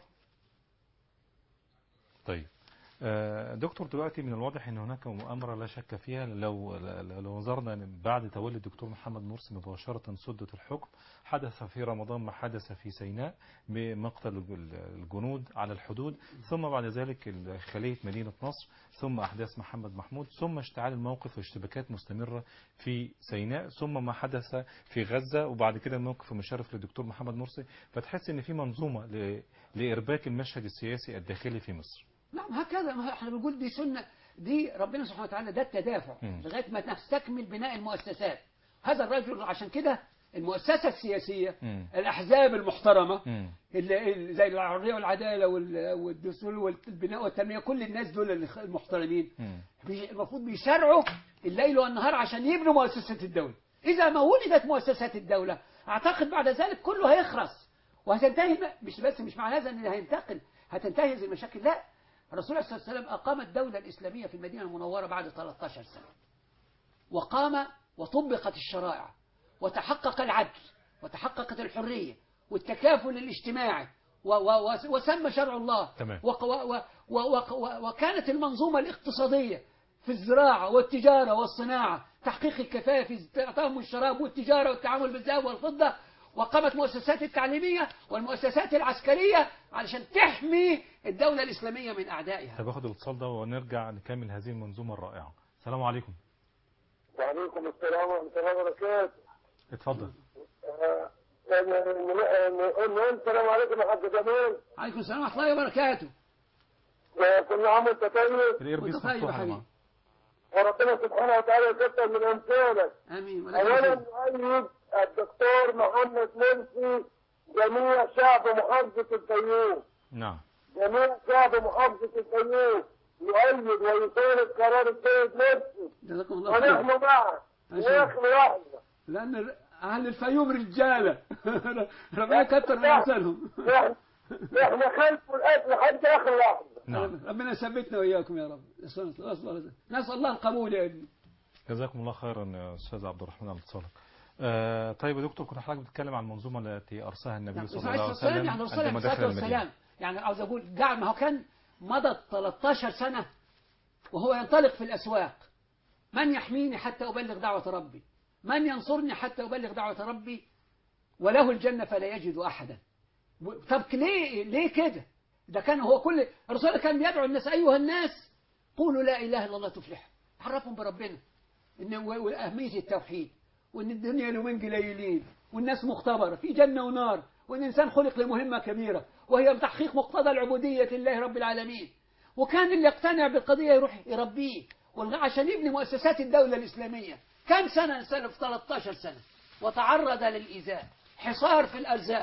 طيب آه، دكتور دلوقتي من الواضح ان هناك مؤامره لا شك فيها لو لو نظرنا إن بعد تولي الدكتور محمد مرسي مباشره سده الحكم حدث في رمضان ما حدث في سيناء بمقتل الجنود على الحدود ثم بعد ذلك خليه مدينه نصر ثم احداث محمد محمود ثم اشتعال الموقف واشتباكات مستمره في سيناء ثم ما حدث في غزه وبعد كده الموقف المشرف للدكتور محمد مرسي فتحس ان في منظومه ل- لارباك المشهد السياسي الداخلي في مصر نعم هكذا ما احنا بنقول دي سنة دي ربنا سبحانه وتعالى ده التدافع مم. لغاية ما نستكمل بناء المؤسسات هذا الرجل عشان كده المؤسسة السياسية مم. الأحزاب المحترمة مم. اللي اللي زي الحرية والعدالة وال- والدستور والبناء والتنمية كل الناس دول المحترمين مم. بي- المفروض بيسارعوا الليل والنهار عشان يبنوا مؤسسة الدولة إذا ما ولدت مؤسسات الدولة أعتقد بعد ذلك كله هيخرس وهتنتهي الم- مش بس مش معنى هذا أن هينتقل هتنتهي هذه المشاكل لا الرسول صلى الله عليه وسلم أقام الدولة الإسلامية في المدينة المنورة بعد 13 سنة وقام وطبقت الشرائع وتحقق العدل وتحققت الحرية والتكافل الاجتماعي و- و- و- وسمى شرع الله تمام. وق- و- و- و- و- وكانت المنظومة الاقتصادية في الزراعة والتجارة والصناعة تحقيق الكفاءة في إعطائهم الشراب والتجارة والتعامل بالذهب والفضة وقامت مؤسسات التعليمية والمؤسسات العسكرية علشان تحمي الدولة الإسلامية من أعدائها طب اخد الاتصال ده ونرجع نكمل هذه المنظومه الرائعه السلام عليكم وعليكم السلام ورحمة الله وبركاته اتفضل آه، نقول السلام عليكم يا حاج جمال عليكم السلام ورحمة الله وبركاته آه، كل عام وانت طيب الايربيس وأنت طيب يا مفتوحه يا حبيبي. جماعه وربنا سبحانه وتعالى يكثر من امثالك آمين اولا ولكن نؤيد الدكتور محمد مرسي جميع شعب محافظة الفيوم نعم جميع شعب محافظة الفيوم يؤيد ويساند قرار السيد مرسي جزاكم الله خير ونحن معه ما شاء الله. ونحن لحظة لأن أهل الفيوم رجالة ربنا يكتر من أمثالهم نحن نحن خلف الأجل حتى آخر لحظة نعم ربنا يثبتنا وإياكم يا رب نسأل الله نسأل الله القبول يا ابني جزاكم الله خيرا يا استاذ عبد الرحمن على اتصالك آه طيب يا دكتور كنا حضرتك بتتكلم عن المنظومه التي ارساها النبي صلى الله عليه والسلام وسلم يعني الرسول عليه عندما دخل الصلاة المدينه والسلام يعني عاوز أقول جعل ما هو كان مضت 13 سنة وهو ينطلق في الأسواق من يحميني حتى أبلغ دعوة ربي من ينصرني حتى أبلغ دعوة ربي وله الجنة فلا يجد أحدا و- طب ليه ليه كده ده كان هو كل الرسول كان بيدعو الناس أيها الناس قولوا لا إله إلا الله تفلحوا عرفهم بربنا إن و- وأهمية التوحيد وإن الدنيا يومين قليلين والناس مختبرة في جنة ونار وإن الإنسان خلق لمهمة كبيرة وهي تحقيق مقتضى العبودية لله رب العالمين وكان اللي يقتنع بالقضية يروح يربيه والغ- عشان يبني مؤسسات الدولة الإسلامية كم سنة سلف 13 سنة وتعرض للإيذاء حصار في الأرزاق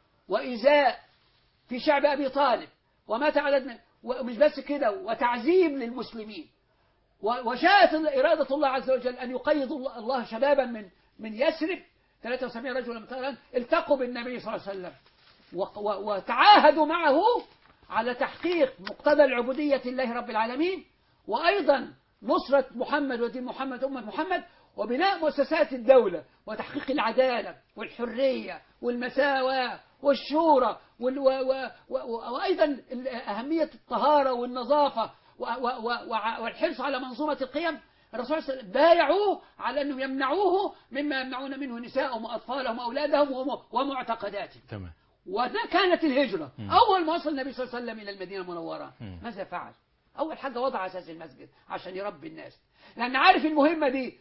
وإيذاء في شعب أبي طالب ومات على دم- ومش بس كده وتعذيب للمسلمين و- وشاءت إرادة الله عز وجل أن يقيض الله- الله شبابا من من يثرب 73 رجلا مثلا التقوا بالنبي صلى الله عليه وسلم و- و- وتعاهدوا معه على تحقيق مقتضى العبودية لله رب العالمين وأيضا نصرة محمد ودين محمد أمة محمد وبناء مؤسسات الدولة وتحقيق العدالة والحرية والمساواة والشورى وال و و و وأيضا ال- أهمية الطهارة والنظافة و و و وع- والحرص على منظومة القيم الرسول صلى الله عليه وسلم بايعوه على أنهم يمنعوه مما يمنعون منه نساءهم وأطفالهم وأولادهم وم- ومعتقداتهم تمام وده كانت الهجرة مم. أول ما وصل النبي صلى الله عليه وسلم إلى المدينة المنورة مم. ماذا فعل أول حاجة وضع أساس المسجد عشان يربي الناس لأن عارف المهمة دي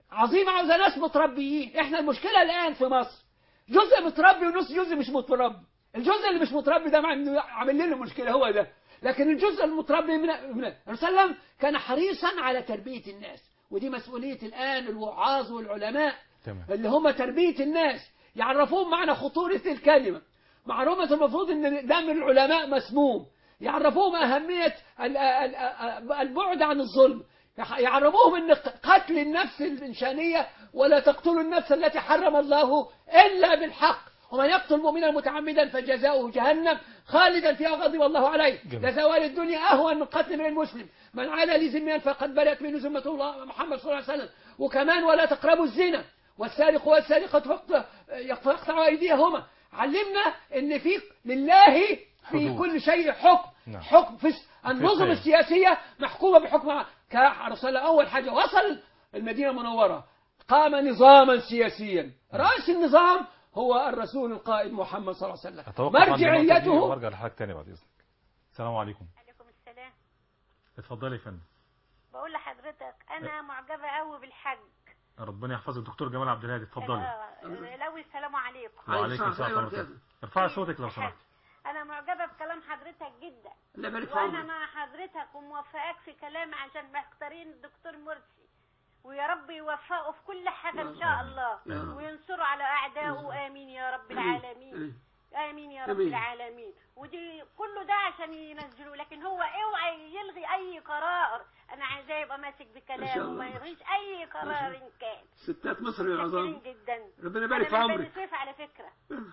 عظيمة عاوزة ناس متربيين احنا المشكلة الآن في مصر جزء متربي ونص جزء مش متربي الجزء اللي مش متربي ده مع- عامل لنا مشكلة هو ده لكن الجزء المتربي من من- الرسول صلى الله عليه وسلم كان حريصا على تربية الناس ودي مسؤولية الآن الوعاظ والعلماء تمام اللي هم تربية الناس يعرفون معنى خطورة الكلمة معلومة المفروض ان دم العلماء مسموم يعرفوهم أهمية ال- ال- ال- البعد عن الظلم يح- يعرفوهم ان قتل النفس الإنسانية ولا تقتلوا النفس التي حرم الله إلا بالحق ومن يقتل مؤمنا متعمدا فجزاؤه جهنم خالدا فيها غضب الله عليه جميل. لزوال الدنيا أهون من قتل من المسلم من عاد لي ذميا فقد برئت منه ذمة الله محمد صلى الله عليه وسلم وكمان ولا تقربوا الزنا والسارق والسارقة فقط- يقطعوا أيديهما علمنا ان في لله في حدود. كل شيء حكم نعم. حكم في الس- النظم خير. السياسية محكومة بحكم كرسول أول حاجة وصل المدينة المنورة قام نظاما سياسيا رأس النظام هو الرسول القائد محمد صلى الله عليه وسلم اتوقف عند النقطة دي مرجعيته وارجع لحضرتك تاني بعد اذنك السلام عليكم عليكم السلام اتفضلي يا فندم بقول لحضرتك انا معجبه قوي بالحج ربنا يحفظك دكتور جمال عبد الهادي اتفضلي آه، الاول السلام عليكم وعليكم السلام ورحمه الله وبركاته ارفعي صوتك لو سمحت انا معجبه بكلام حضرتك جدا الله يبارك في وانا عمرك مع حضرتك وموفقاك في كلام عشان مختارين الدكتور مرسي ويا رب يوفقه في كل حاجه ان شاء الله يا رب. وينصره على اعدائه امين يا رب العالمين امين يا رب آمين. العالمين ودي كله ده عشان ينزلوه لكن هو اوعى يلغي اي قرار انا عايزاه يبقى ماسك ما شاء بكلامه الله. ما يلغيش اي قرار ان كان ستات مصر العظام شاكرين جدا ربنا يبارك في انا من عمرك بني سويف على فكره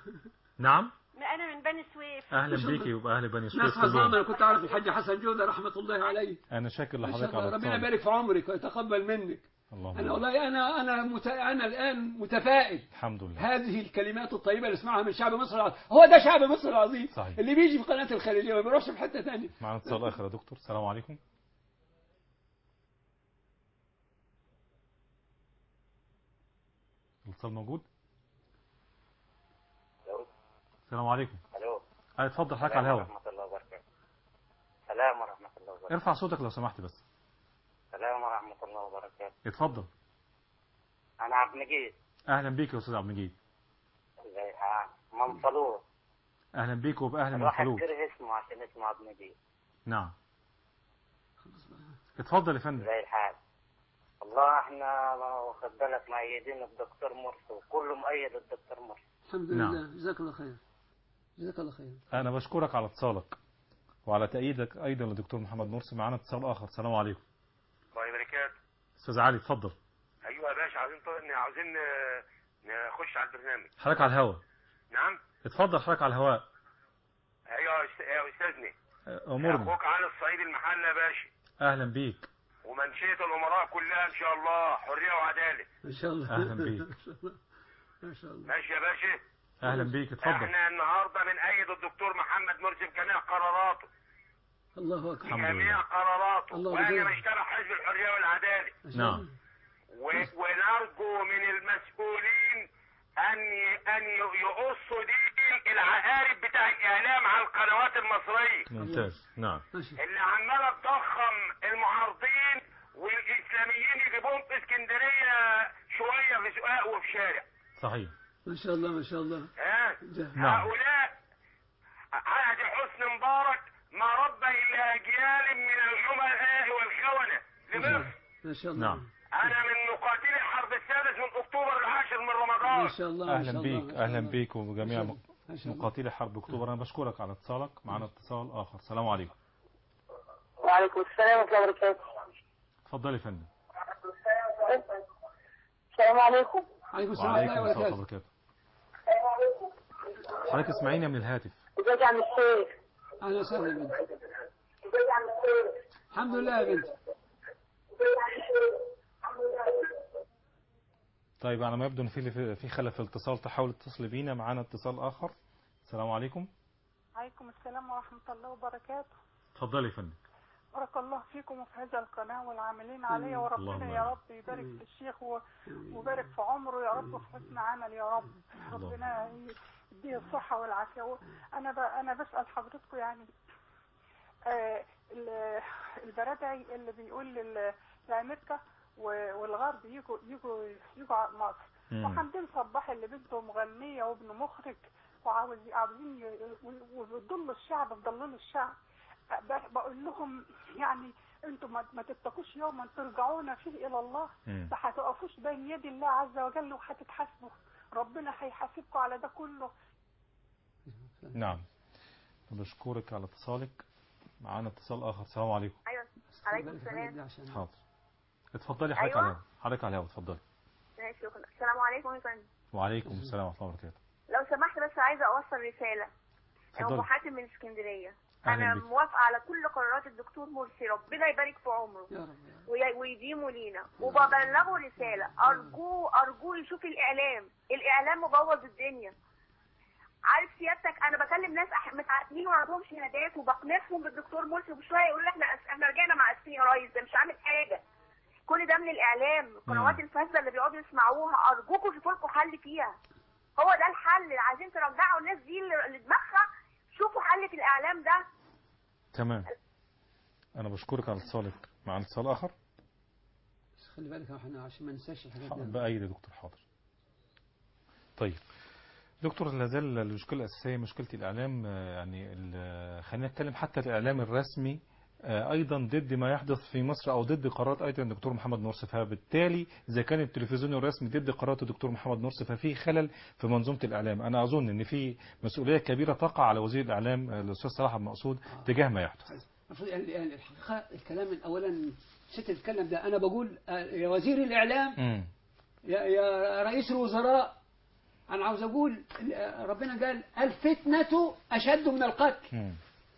نعم انا من بني سويف اهلا بيكي ويبقى اهل بني سويف ناس حظ كلهم انا كنت اعرف الحاج حسن جودة رحمة الله عليه انا شاكر ما شاء لحضرتك الله على ربنا الطالب يبارك في عمرك ويتقبل منك اللهم انا آمين. والله انا انا مت... انا الان متفائل الحمد لله هذه الكلمات الطيبة اللي اسمعها من شعب مصر العظيم هو ده شعب مصر العظيم صحيح. اللي بيجي في قناة الخليلية ما بيروحش في حتة ثانيه معنا اتصال اخر يا دكتور السلام عليكم الاتصال موجود السلام عليكم الو اه اتفضل حضرتك على الهواء ورحمة الله وبركاته السلام ورحمة الله وبركاته ارفع صوتك لو سمحت بس السلام ورحمة الله وبركاته اتفضل أنا عبد المجيد اهلا بيك يا استاذ عبد المجيد زي من فلوط اهلا بيك وباهل من الواحد خلود كره اسمه عشان اسمه عبد المجيد نعم اتفضل يا فندم زي الحال والله احنا واخد بالك مؤيدين الدكتور مرسي وكله مؤيد الدكتور مرسي الحمد نعم. لله جزاك الله خير جزاك الله خير انا بشكرك على اتصالك وعلى تأييدك ايضا للدكتور محمد مرسي معانا اتصال اخر السلام عليكم الله يبارك استاذ علي اتفضل ايوه يا باشا عاوزين طو- عاوزين آه، نخش على البرنامج حضرتك على الهواء نعم اتفضل حضرتك على الهواء ايوه يا أست- يا استاذني امورنا اخوك على الصعيد المحل يا باشا اهلا بيك ومنشيه الامراء كلها ان شاء الله حريه وعداله ان شاء الله أهلا بيك. ما شاء الله ماشي يا باشا اهلا بيك اتفضل احنا النهارده بنأيد الدكتور محمد مرسي بجميع قراراته الله اكبر الحمد جميع لله قراراته الله وانا يجزاك. بشتغل حزب الحريه والعداله ما شاء نعم. الله. و- ونرجو من المسؤولين ان ي- ان ي- يقصوا دي العقارب بتاع الاعلام على القنوات المصريه ممتاز نعم ماشي اللي عماله تضخم المعارضين والاسلاميين يجيبوهم في اسكندريه شويه في سواق وفي شارع صحيح ما شاء الله ما شاء الله ها جه. نعم. هؤلاء عهد حسن مبارك ما ربى الا اجيال من العملاء والخونه لمصر ما شاء الله نعم. انا من مقاتلي الحرب السادس من اكتوبر العاشر من ما رمضان شاء الله ما اهلا شاء الله، بيك ما شاء اهلا الله. بيك وجميع ما شاء الله. مقاتلي حرب اكتوبر انا بشكرك على اتصالك معنا اتصال اخر السلام عليكم وعليكم السلام ورحمة الله وبركاته اتفضل يا فندم السلام عليكم عليكم السلام وعليكم ورحمة الله السلام وبركاته وبركاته حضرتك اسمعيني من الهاتف ازيك يا عم الشيخ اهلا وسهلا يا بنتي ازيك يا عم الشيخ الحمد لله يا بنتي ازيك يا عم الشيخ طيب على ما يبدو ان في في خلل في الاتصال تحاول تتصل بينا معانا اتصال اخر السلام عليكم عليكم السلام ورحمة الله وبركاته اتفضلي يا فندم بارك الله فيكم وفي هذا القناة والعاملين عليه اللهم وربنا آمين. يا رب يبارك في الشيخ و- ويبارك في عمره يا رب في حسن عمل يا رب اللهم ربنا يديه الصحة والعافية أنا ب... أنا بسأل حضرتك يعني آه ال- البرادعي اللي بيقول لل- لأمريكا و- والغرب يجوا يجوا يجوا على مصر مم. وحمدين صباح اللي بنته مغنيه وابنه مخرج وعاوز عاوزين ي- و- وبيضلوا الشعب بيضللوا الشعب ب- بقول لهم يعني انتم ما ما تتقوش يوما ترجعون فيه الى الله مم. ما هتقفوش بين يدي الله عز وجل وهتتحاسبوا ربنا هيحاسبكم على ده كله نعم بشكرك على اتصالك معانا اتصال آخر السلام عليكم ايوه عليكم السلام حاضر اتفضلي حضرتك أيوة. على الهواء حضرتك على الهواء اتفضلي ماشي شكرا السلام عليكم يا فندم وعليكم السلام ورحمة الله وبركاته لو سمحت بس عايزه اوصل رساله اتفضلي. ام حاتم من اسكندريه أهلا انا بك. موافقه على كل قرارات الدكتور مرسي ربنا يبارك في عمره يا رب وي- ويديمه لينا وببلغه رساله ارجوه ارجوه يشوف الاعلام الاعلام مبوظ الدنيا عارف سيادتك انا بكلم ناس أح- متعقدين وعندهم شهادات وبقنعهم بالدكتور مرسي وبشويه يقولوا لي احنا أس- احنا رجعنا مع اسفين يا ريس ده مش عامل حاجه كل ده من الاعلام القنوات الفاسده اللي بيقعدوا يسمعوها ارجوكم شوفوا لكم حل فيها هو ده الحل اللي عايزين ترجعوا الناس دي اللي اللي دماغها شوفوا حل في الاعلام ده تمام أنا بشكرك على اتصالك معانا اتصال آخر بس خلي بالك احنا عشان ما ننساش الحاجات دي بأيد يا دكتور حاضر طيب دكتور لا زال المشكلة الأساسية مشكلة الإعلام آه، يعني ال- خلينا نتكلم حتى الإعلام الرسمي آه، أيضا ضد ما يحدث في مصر أو ضد قرارات أيضا الدكتور محمد مرسي فبالتالي إذا كان التلفزيون الرسمي ضد قرارات الدكتور محمد مرسي ففي خلل في منظومة الإعلام أنا أظن أن في مسؤولية كبيرة تقع على وزير الإعلام آه، الأستاذ صلاح عبد المقصود تجاه ما يحدث المفروض يعني يعني الحقيقه الكلام من اولا ست تتكلم ده انا بقول آه، يا وزير الاعلام مم. يا, يا رئيس الوزراء انا عاوز اقول آه، ربنا قال الفتنه اشد من القتل مم.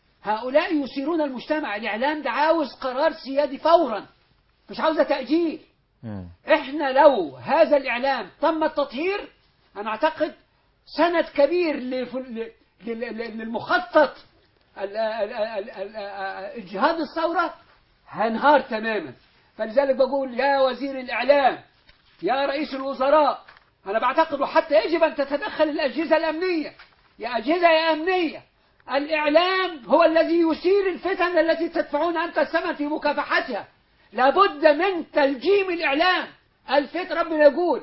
هؤلاء يثيرون المجتمع الاعلام ده عاوز قرار سيادي فورا مش عاوزه تاجيل مم. احنا لو هذا الاعلام تم التطهير انا اعتقد سند كبير لف- ل- ل- ل- للمخطط ال- ال- ال- ال- اجهاض الثوره هنهار تماما فلذلك بقول يا وزير الاعلام يا رئيس الوزراء انا بعتقد وحتى يجب ان تتدخل الاجهزه الامنيه يا اجهزه يا امنيه الاعلام هو الذي يثير الفتن التي تدفعون انت الثمن في مكافحتها لابد من تلجيم الإعلام الفت ربنا يقول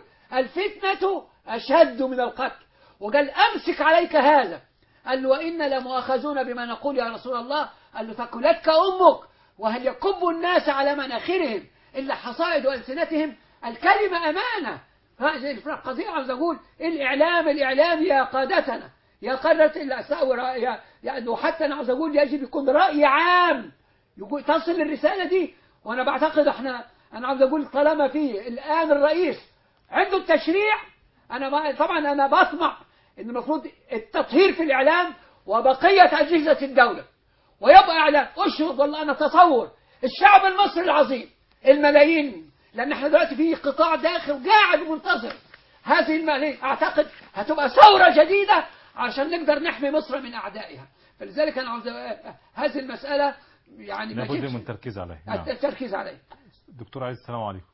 الفتنة أشد من القتل وقال أمسك عليك هذا قال له وإن لمؤاخذون بما نقول يا رسول الله قال له ثقلتك أمك وهل يكب الناس على مناخرهم إلا حصائد ألسنتهم الكلمة أمانة هذه القضية عاوز أقول الإعلام الإعلام يا قادتنا يا قادة الثورة يا يعني وحتى أنا عاوز أقول يجب يكون رأي عام يقول تصل الرسالة دي وأنا بعتقد إحنا أنا عاوز أقول طالما في الآن الرئيس عنده التشريع أنا ما طبعا أنا بطمع إن المفروض التطهير في الإعلام وبقية أجهزة الدولة ويبقى إعلام أشهد والله أنا تصور الشعب المصري العظيم الملايين لأن احنا دلوقتي في قطاع داخل قاعد منتظر هذه الملايين أعتقد هتبقى ثورة جديدة عشان نقدر نحمي مصر من أعدائها فلذلك أنا عاوز هذه المسألة يعني ما لابد جبش من التركيز عليه نعم. التركيز عليه دكتور عايز السلام عليكم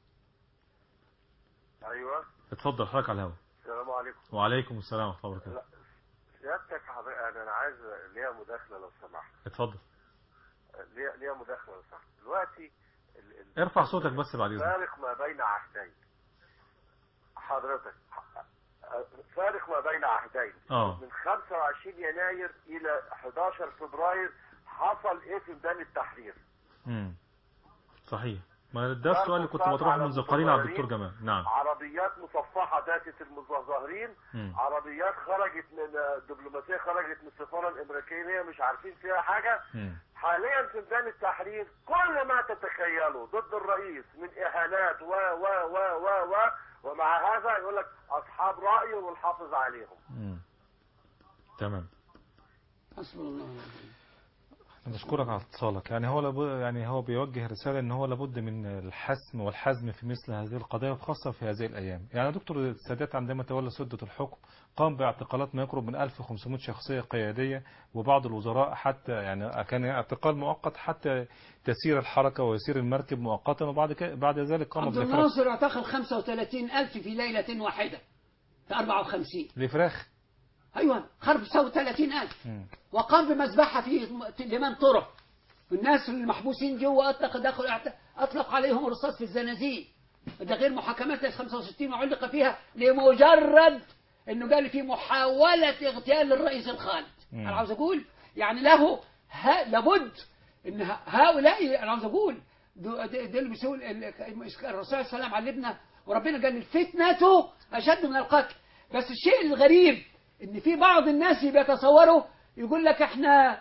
ايوه اتفضل حضرتك على الهواء السلام عليكم وعليكم السلام ورحمة الله وبركاته سيادتك حضرتك انا أنا عايز ليها مداخله لو سمحت اتفضل ليها ليها مداخله لو سمحت دلوقتي ال- ال- ارفع صوتك بس بعد اذنك فارق ما بين عهدين حضرتك فارق ما بين عهدين اه من 25 يناير الى 11 فبراير حصل ايه في ميدان التحرير امم صحيح ما ده السؤال اللي كنت بطرحه منذ قليل على الدكتور جمال نعم عربيات مصفحة داتت المتظاهرين مم. عربيات خرجت من الدبلوماسية خرجت من السفارة الأمريكية مش عارفين فيها حاجة مم. حاليا في ميدان التحرير كل ما تتخيله ضد الرئيس من إهانات و و و و و ومع هذا يقول لك أصحاب رأي ونحافظ عليهم مم. تمام حسبنا الله ونعم الوكيل. نشكرك على اتصالك يعني هو لابد يعني هو بيوجه رسالة ان هو لابد من الحسم والحزم في مثل هذه القضايا وخاصة في هذه الأيام يعني دكتور السادات عندما تولى سدة الحكم قام باعتقالات ما يقرب من 1500 شخصية قيادية وبعض الوزراء حتى يعني كان اعتقال مؤقت حتى تسير الحركة ويسير المركب مؤقتا وبعد كده بعد ذلك قام عبد بإفراج الناصر اعتقل 35 ألف في ليلة واحدة في 54 لفراخ أيوة 35 ألف مم. وقام بمذبحة في لمن طرق الناس المحبوسين جوه أطلق دخل أطلق عليهم الرصاص في الزنازين ده غير محاكمات 65 وعلق فيها لمجرد انه قال في محاولة اغتيال الرئيس الخالد مم. انا عاوز اقول يعني له ها لابد ان ه- هؤلاء انا عاوز اقول دو- ده ده اللي بيسوي ال- ال- الرسول صلى الله عليه وسلم علمنا وربنا قال الفتنة اشد من القتل بس الشيء الغريب ان في بعض الناس بيتصوروا يقول لك احنا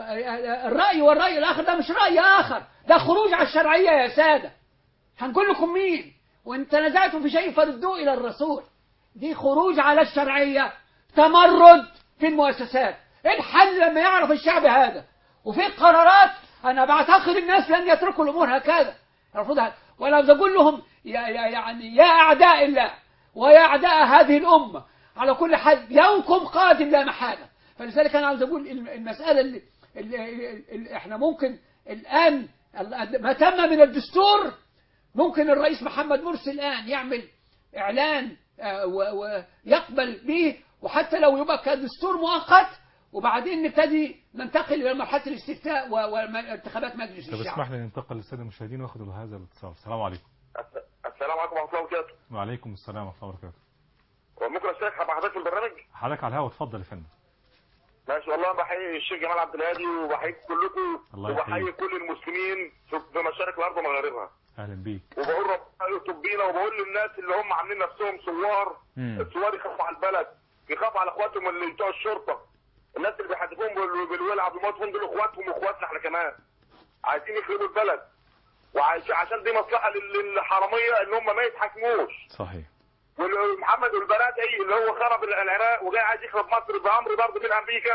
الرأي والرأي الآخر ده مش رأي آخر ده خروج على الشرعية يا سادة هنقول لكم مين وإن تنازعتم في شيء فردوه إلى الرسول دي خروج على الشرعية تمرد في المؤسسات الحل لما يعرف الشعب هذا وفي قرارات أنا بعتقد الناس لن يتركوا الأمور هكذا المفروض هذا. ولا بقول لهم يا يا يعني يا أعداء الله ويا أعداء هذه الأمة على كل حال يومكم قادم لا محالة فلذلك أنا عاوز أقول الم- المسألة اللي, اللي, اللي إحنا ممكن الآن ال- ما تم من الدستور ممكن الرئيس محمد مرسي الآن يعمل إعلان آه، و- ويقبل به وحتى لو يبقى كدستور مؤقت وبعدين نبتدي ننتقل إلى مرحلة الاستفتاء و- وانتخابات مجلس طب الشعب اسمح لي ننتقل للساده المشاهدين واخد هذا الاتصال السلام عليكم السلام عليكم ورحمه الله وبركاته وعليكم السلام ورحمه الله وبركاته وممكن اشارك مع حضرتك في البرنامج حضرتك على الهوا اتفضل يا فندم ماشي والله بحيي الشيخ جمال عبد الهادي وبحييكم كلكم الله وبحيي يحييك. كل المسلمين في في مشارق الارض ومغاربها اهلا بيك وبقول ربنا يكتب بينا وبقول للناس اللي هم عاملين نفسهم ثوار مم. الثوار يخافوا على البلد يخافوا على اخواتهم اللي بتوع الشرطه الناس اللي بيحدفوهم بال- بالولع عبد الموت دول اخواتهم واخواتنا احنا كمان عايزين يخربوا البلد وعايزين عشان دي مصلحه لل- للحراميه ان هم ما يتحاكموش صحيح ومحمد البرادعي اللي هو خرب العراق وجاي عايز يخرب مصر بامر برضه من امريكا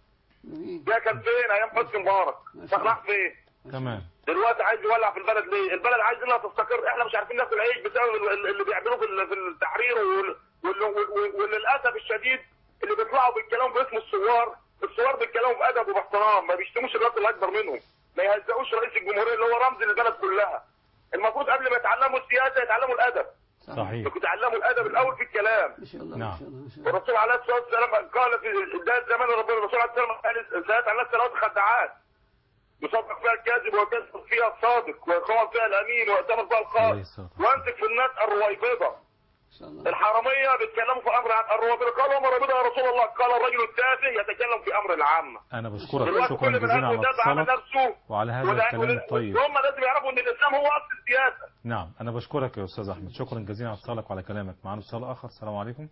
ده كان فين ايام حسني مبارك راح فين تمام دلوقتي عايز يولع في البلد ليه؟ البلد عايز انها تستقر، احنا مش عارفين ناكل عيش بسبب ال- ال- اللي بيعملوه في ال- في التحرير وال- وال- وال- وللاسف الشديد اللي بيطلعوا بالكلام باسم الثوار، الثوار بيتكلموا بادب وباحترام، ما بيشتموش الراس الاكبر منهم، ما يهزقوش رئيس الجمهوريه اللي هو رمز للبلد كلها. المفروض قبل ما يتعلموا السياسه يتعلموا الادب. صحيح يتعلموا الادب الاول في الكلام. نعم والرسول عليه الصلاه والسلام قال في ده زمان ربنا الرسول عليه الصلاه والسلام قال سيأتي على الناس ثلاث خداعات يصدق فيها الكاذب ويكذب فيها الصادق ويخون فيها الامين ويأتمر فيها الخاطئ ويمسك في الناس الرويبضه الحراميه بيتكلموا في امر عن الرويبضه قالوا ما رويبضه يا رسول الله قال الرجل التافه يتكلم في امر العامه انا بشكرك دلوقتي شكرا كل من جزيلا على قلبه دافع عن اتصالك نفسه وعلى هذا ولا- الكلام ولا- الطيب وهم لازم يعرفوا ان الاسلام هو اصل السياسه نعم انا بشكرك يا استاذ احمد شكرا جزيلا على اتصالك وعلى كلامك معنا اتصال اخر السلام عليكم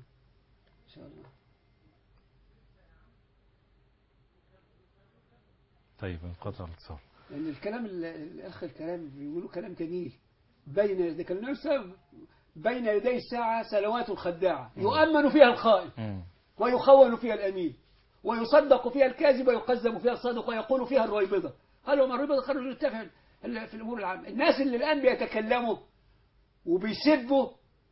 طيب انقطع الاتصال لأن الكلام ال- الأخ الكلام بيقولوا كلام جميل بين يدي كان نفسه بين يدي الساعة سنوات خداعة يؤمن فيها الخائن ويخون فيها الأمين ويصدق فيها الكاذب ويقزم فيها الصادق ويقول فيها الرويبضة قالوا ما الرويبضة خرجوا يتفق في الأمور العامة الناس اللي الآن بيتكلموا وبيسبوا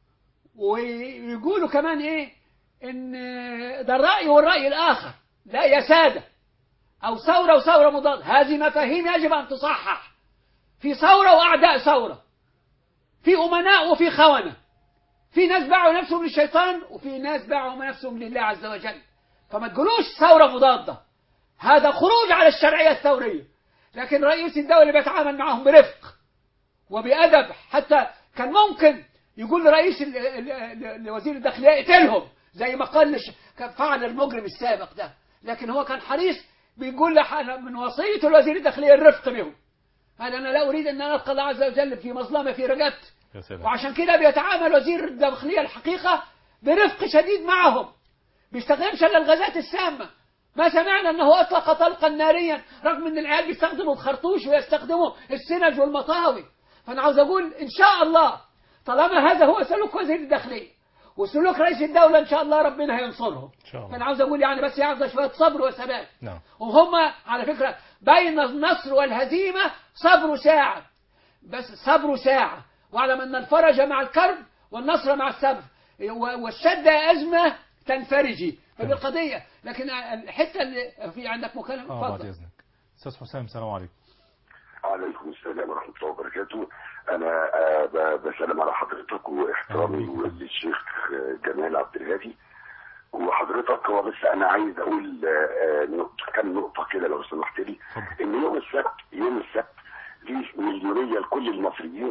ويقولوا كمان إيه إن ده الرأي والرأي الآخر لا يا سادة أو ثورة وثورة مضادة هذه مفاهيم يجب أن تصحح في ثورة وأعداء ثورة في أمناء وفي خونة في ناس باعوا نفسهم للشيطان وفي ناس باعوا نفسهم لله عز وجل فما تقولوش ثورة مضادة هذا خروج على الشرعية الثورية لكن رئيس الدولة بيتعامل معهم برفق وبأدب حتى كان ممكن يقول لرئيس ال- ال- ال- لوزير الداخلية اقتلهم زي ما قال لش- كان فعل المجرم السابق ده لكن هو كان حريص بيقول لح- من وصية الوزير الداخلية الرفق بهم هذا أنا لا أريد أن ألقى الله عز وجل في مظلمة في رقبتي يا سلام وعشان كده بيتعامل وزير الداخلية الحقيقة برفق شديد معهم بيستخدمش الا الغازات السامة ما سمعنا انه اطلق طلقا ناريا رغم ان العيال بيستخدموا الخرطوش ويستخدموا السنج والمطاوي فانا عاوز اقول ان شاء الله طالما هذا هو سلوك وزير الداخلية وسلوك رئيس الدولة ان شاء الله ربنا هينصرهم ان شاء الله فانا عاوز اقول يعني بس يعطى شوية صبر وثبات نعم وهم على فكرة بين النصر والهزيمة صبر ساعة بس صبر ساعة واعلم أن الفرج مع الكرب والنصر مع الصبر و- والشدة أزمة تنفرجي فدي القضية لكن الحتة اللي في عندك مكالمة اه بعد اتفضل اذنك استاذ حسام السلام عليكم عليكم السلام ورحمة الله وبركاته أنا آه، ب- بسلم على حضرتك واحترامي للشيخ آه، جمال عبد الهادي وحضرتك هو بس أنا عايز أقول آه، آه، نقطة كام نقطة كده لو سمحت لي إن يوم السبت يوم السبت دي مليونية لكل المصريين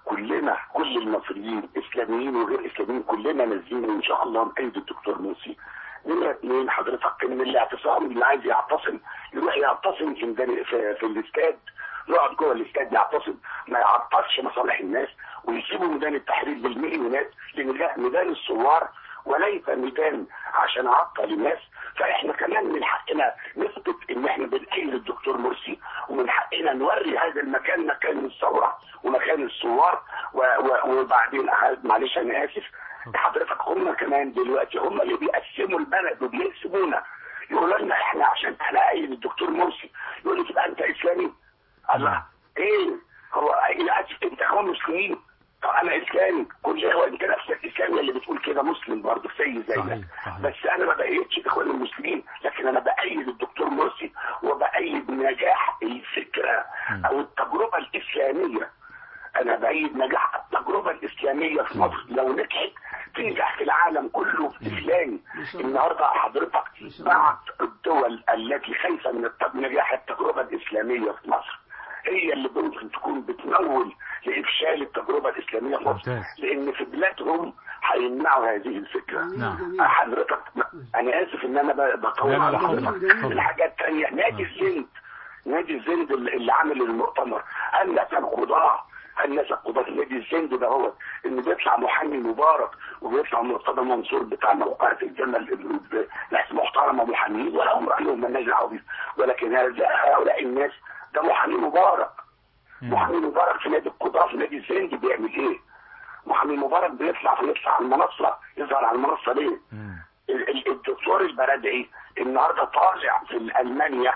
كلنا كل المصريين اسلاميين وغير اسلاميين كلنا نازلين وان شاء الله نأيد الدكتور مرسي نمرة اثنين حضرتك ان الاعتصام اللي عايز يعتصم يروح يعتصم في ميدان- في, في الاستاد يقعد جوه الاستاد يعتصم ما يعطلش مصالح الناس ويسيبوا ميدان التحرير بالمليونات لان ده ميدان الثوار وليس ميدان عشان اعطل الناس فاحنا كمان من حقنا نثبت ان احنا بنأيد الدكتور مرسي ومن حقنا نوري هذا المكان مكان الثوره ومكان الثوار و- و- وبعدين ع- معلش انا اسف حضرتك هم كمان دلوقتي هم اللي بيقسموا البلد وبيقسمونا يقولوا لنا احنا عشان انا ايد الدكتور مرسي يقول لي تبقى انت اسلامي الله ايه هو انا اسف انت اخوان مسلمين طب انا اسلامي كل هو انت نفسك اسلامي اللي بتقول كده مسلم برضه زي زيك بس انا ما بايدش اخوان المسلمين لكن انا بايد الدكتور مرسي وبايد نجاح الفكره او التجربه الاسلاميه انا بايد نجاح التجربه الاسلاميه في مصر لو نجحت تنجح في العالم كله اسلامي النهارده حضرتك بعض الدول التي خايفه من الت- نجاح التجربه الاسلاميه في مصر هي اللي ممكن تكون بتمول لافشال التجربه الاسلاميه في مصر لان في بلادهم هيمنعوا هذه الفكره نعم. حضرتك انا اسف ان انا ب- بطول لا، لا، على لا، حضرتك اتفضل. الحاجات الثانيه نادي الزند نادي الزند اللي اللي عامل المؤتمر الناس القضاة الناس القضاة نادي الزند ده هو ان بيطلع محامي مبارك وبيطلع مرتضى منصور بتاع موقعة الجمل ب- ناس محترمه محامين ولا هم رايهم مالناش دعوه بيه ولكن هذا هؤلاء الناس ده محامي مبارك محامي مبارك في نادي القضاة في نادي الزند بيعمل ايه؟ محامي مبارك بيطلع بيطلع على المنصه يظهر على المنصه ليه؟ ال- ال- الدكتور البرادعي النهارده طالع في المانيا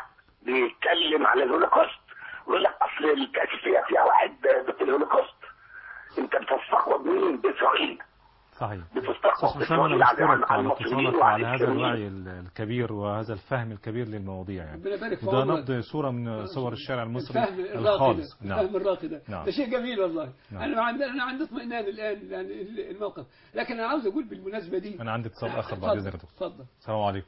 بيتكلم على الهولوكوست ويقول لك اصل التاسيسيه فيها واحد ضد الهولوكوست انت بتستقوى مين باسرائيل صحيح بتستقوى أستاذ حسام أنا باسرائيل على بشكرك على على المصريين اتصالك وعلى وعلى هذا الاسلاميين الوعي ال- الكبير وهذا الفهم الكبير للمواضيع يعني ربنا يبارك في ده عمرك. نبض صورة من صور الشارع المصري الفهم الراقي الخالص ده نعم الفهم الراقي ده نعم. ده شيء جميل والله نعم. انا عندي انا عندي اطمئنان الان يعني الموقف لكن انا عاوز اقول بالمناسبه دي أنا عندي اتصال آخر بعد اتفضل، إذنك يا دكتور اتفضل السلام عليكم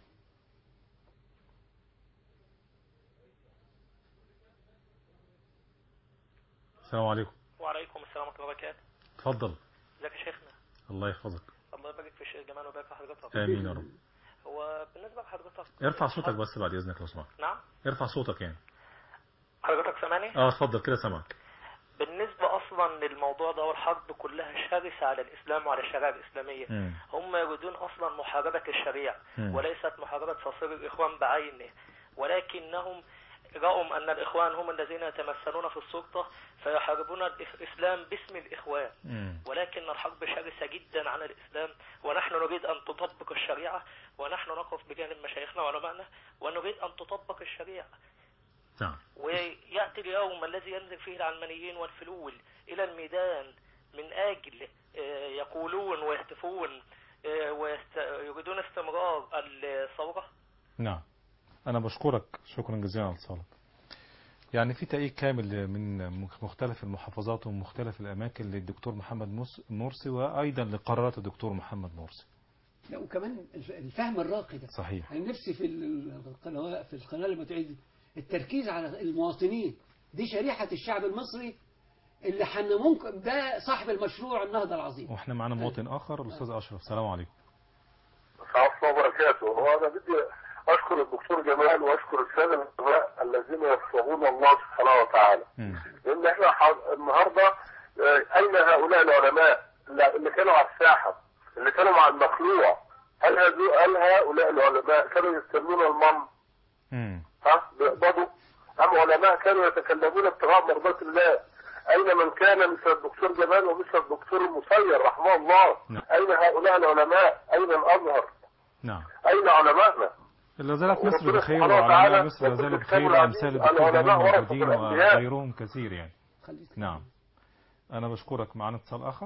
السلام عليكم وعليكم السلام ورحمة الله وبركاته اتفضل ازيك يا شيخنا الله يحفظك الله يبارك في الشيخ جمال ويبارك في حضرتك آمين يا رب هو بالنسبة لحضرتك ارفع صوتك بس بعد إذنك لو سمحت نعم ارفع صوتك يعني حضرتك سامعني اه اتفضل كده سامعك بالنسبة أصلا للموضوع ده والحرب كلها شرسة على الإسلام وعلى الشريعة الإسلامية مم. هم يريدون أصلا محاربة الشريعة مم. وليست محاربة فصيل الإخوان بعينه ولكنهم رأوا أن الإخوان هم الذين يتمثلون في السلطة فيحاربون الإسلام باسم الإخوان مم. ولكن الحرب شرسة جدا عن الإسلام ونحن نريد أن تطبق الشريعة ونحن نقف بجانب مشايخنا وعلمائنا ونريد أن تطبق الشريعة نعم ويأتي اليوم الذي ينزل فيه العلمانيين والفلول إلى الميدان من أجل آه، يقولون ويهتفون آه، ويريدون استمرار الثورة نعم أنا بشكرك شكرا جزيلا على اتصالك يعني في تأييد كامل من مختلف المحافظات ومختلف الأماكن للدكتور محمد موس- مرسي وأيضا لقرارات الدكتور محمد مرسي لا وكمان الف- الفهم الراقي ده صحيح انا نفسي في القناه في القناه لما تعيد التركيز على المواطنين دي شريحه الشعب المصري اللي حن ممكن ده صاحب المشروع النهضه العظيم واحنا معنا مواطن آخر الأستاذ أشرف السلام عليكم ورحمة الله وبركاته هو أنا بدي أشكر الدكتور جمال وأشكر السادة العلماء الذين يفقهون الله سبحانه وتعالى لأن إحنا ح- النهاردة آه، أين هؤلاء العلماء اللي اللي كانوا على الساحة اللي كانوا مع المخلوع هل هذو هل هؤلاء العلماء كانوا يستلمون المن ها بيقبضوا أم علماء كانوا يتكلمون ابتغاء مرضات الله أين من كان مثل الدكتور جمال ومثل الدكتور المسير رحمه الله أين هؤلاء العلماء أين الأزهر نعم أين علماءنا لا زالت مصر وربنا بخير سبحانه وتعالى وعلماء مصر لا يقول زالت في الكتاب بخير العزيز أمثال الدكتور جمال العلماء ورثة موجودين الأنبياء. وغيرهم كثير يعني نعم أنا بشكرك معنا اتصال آخر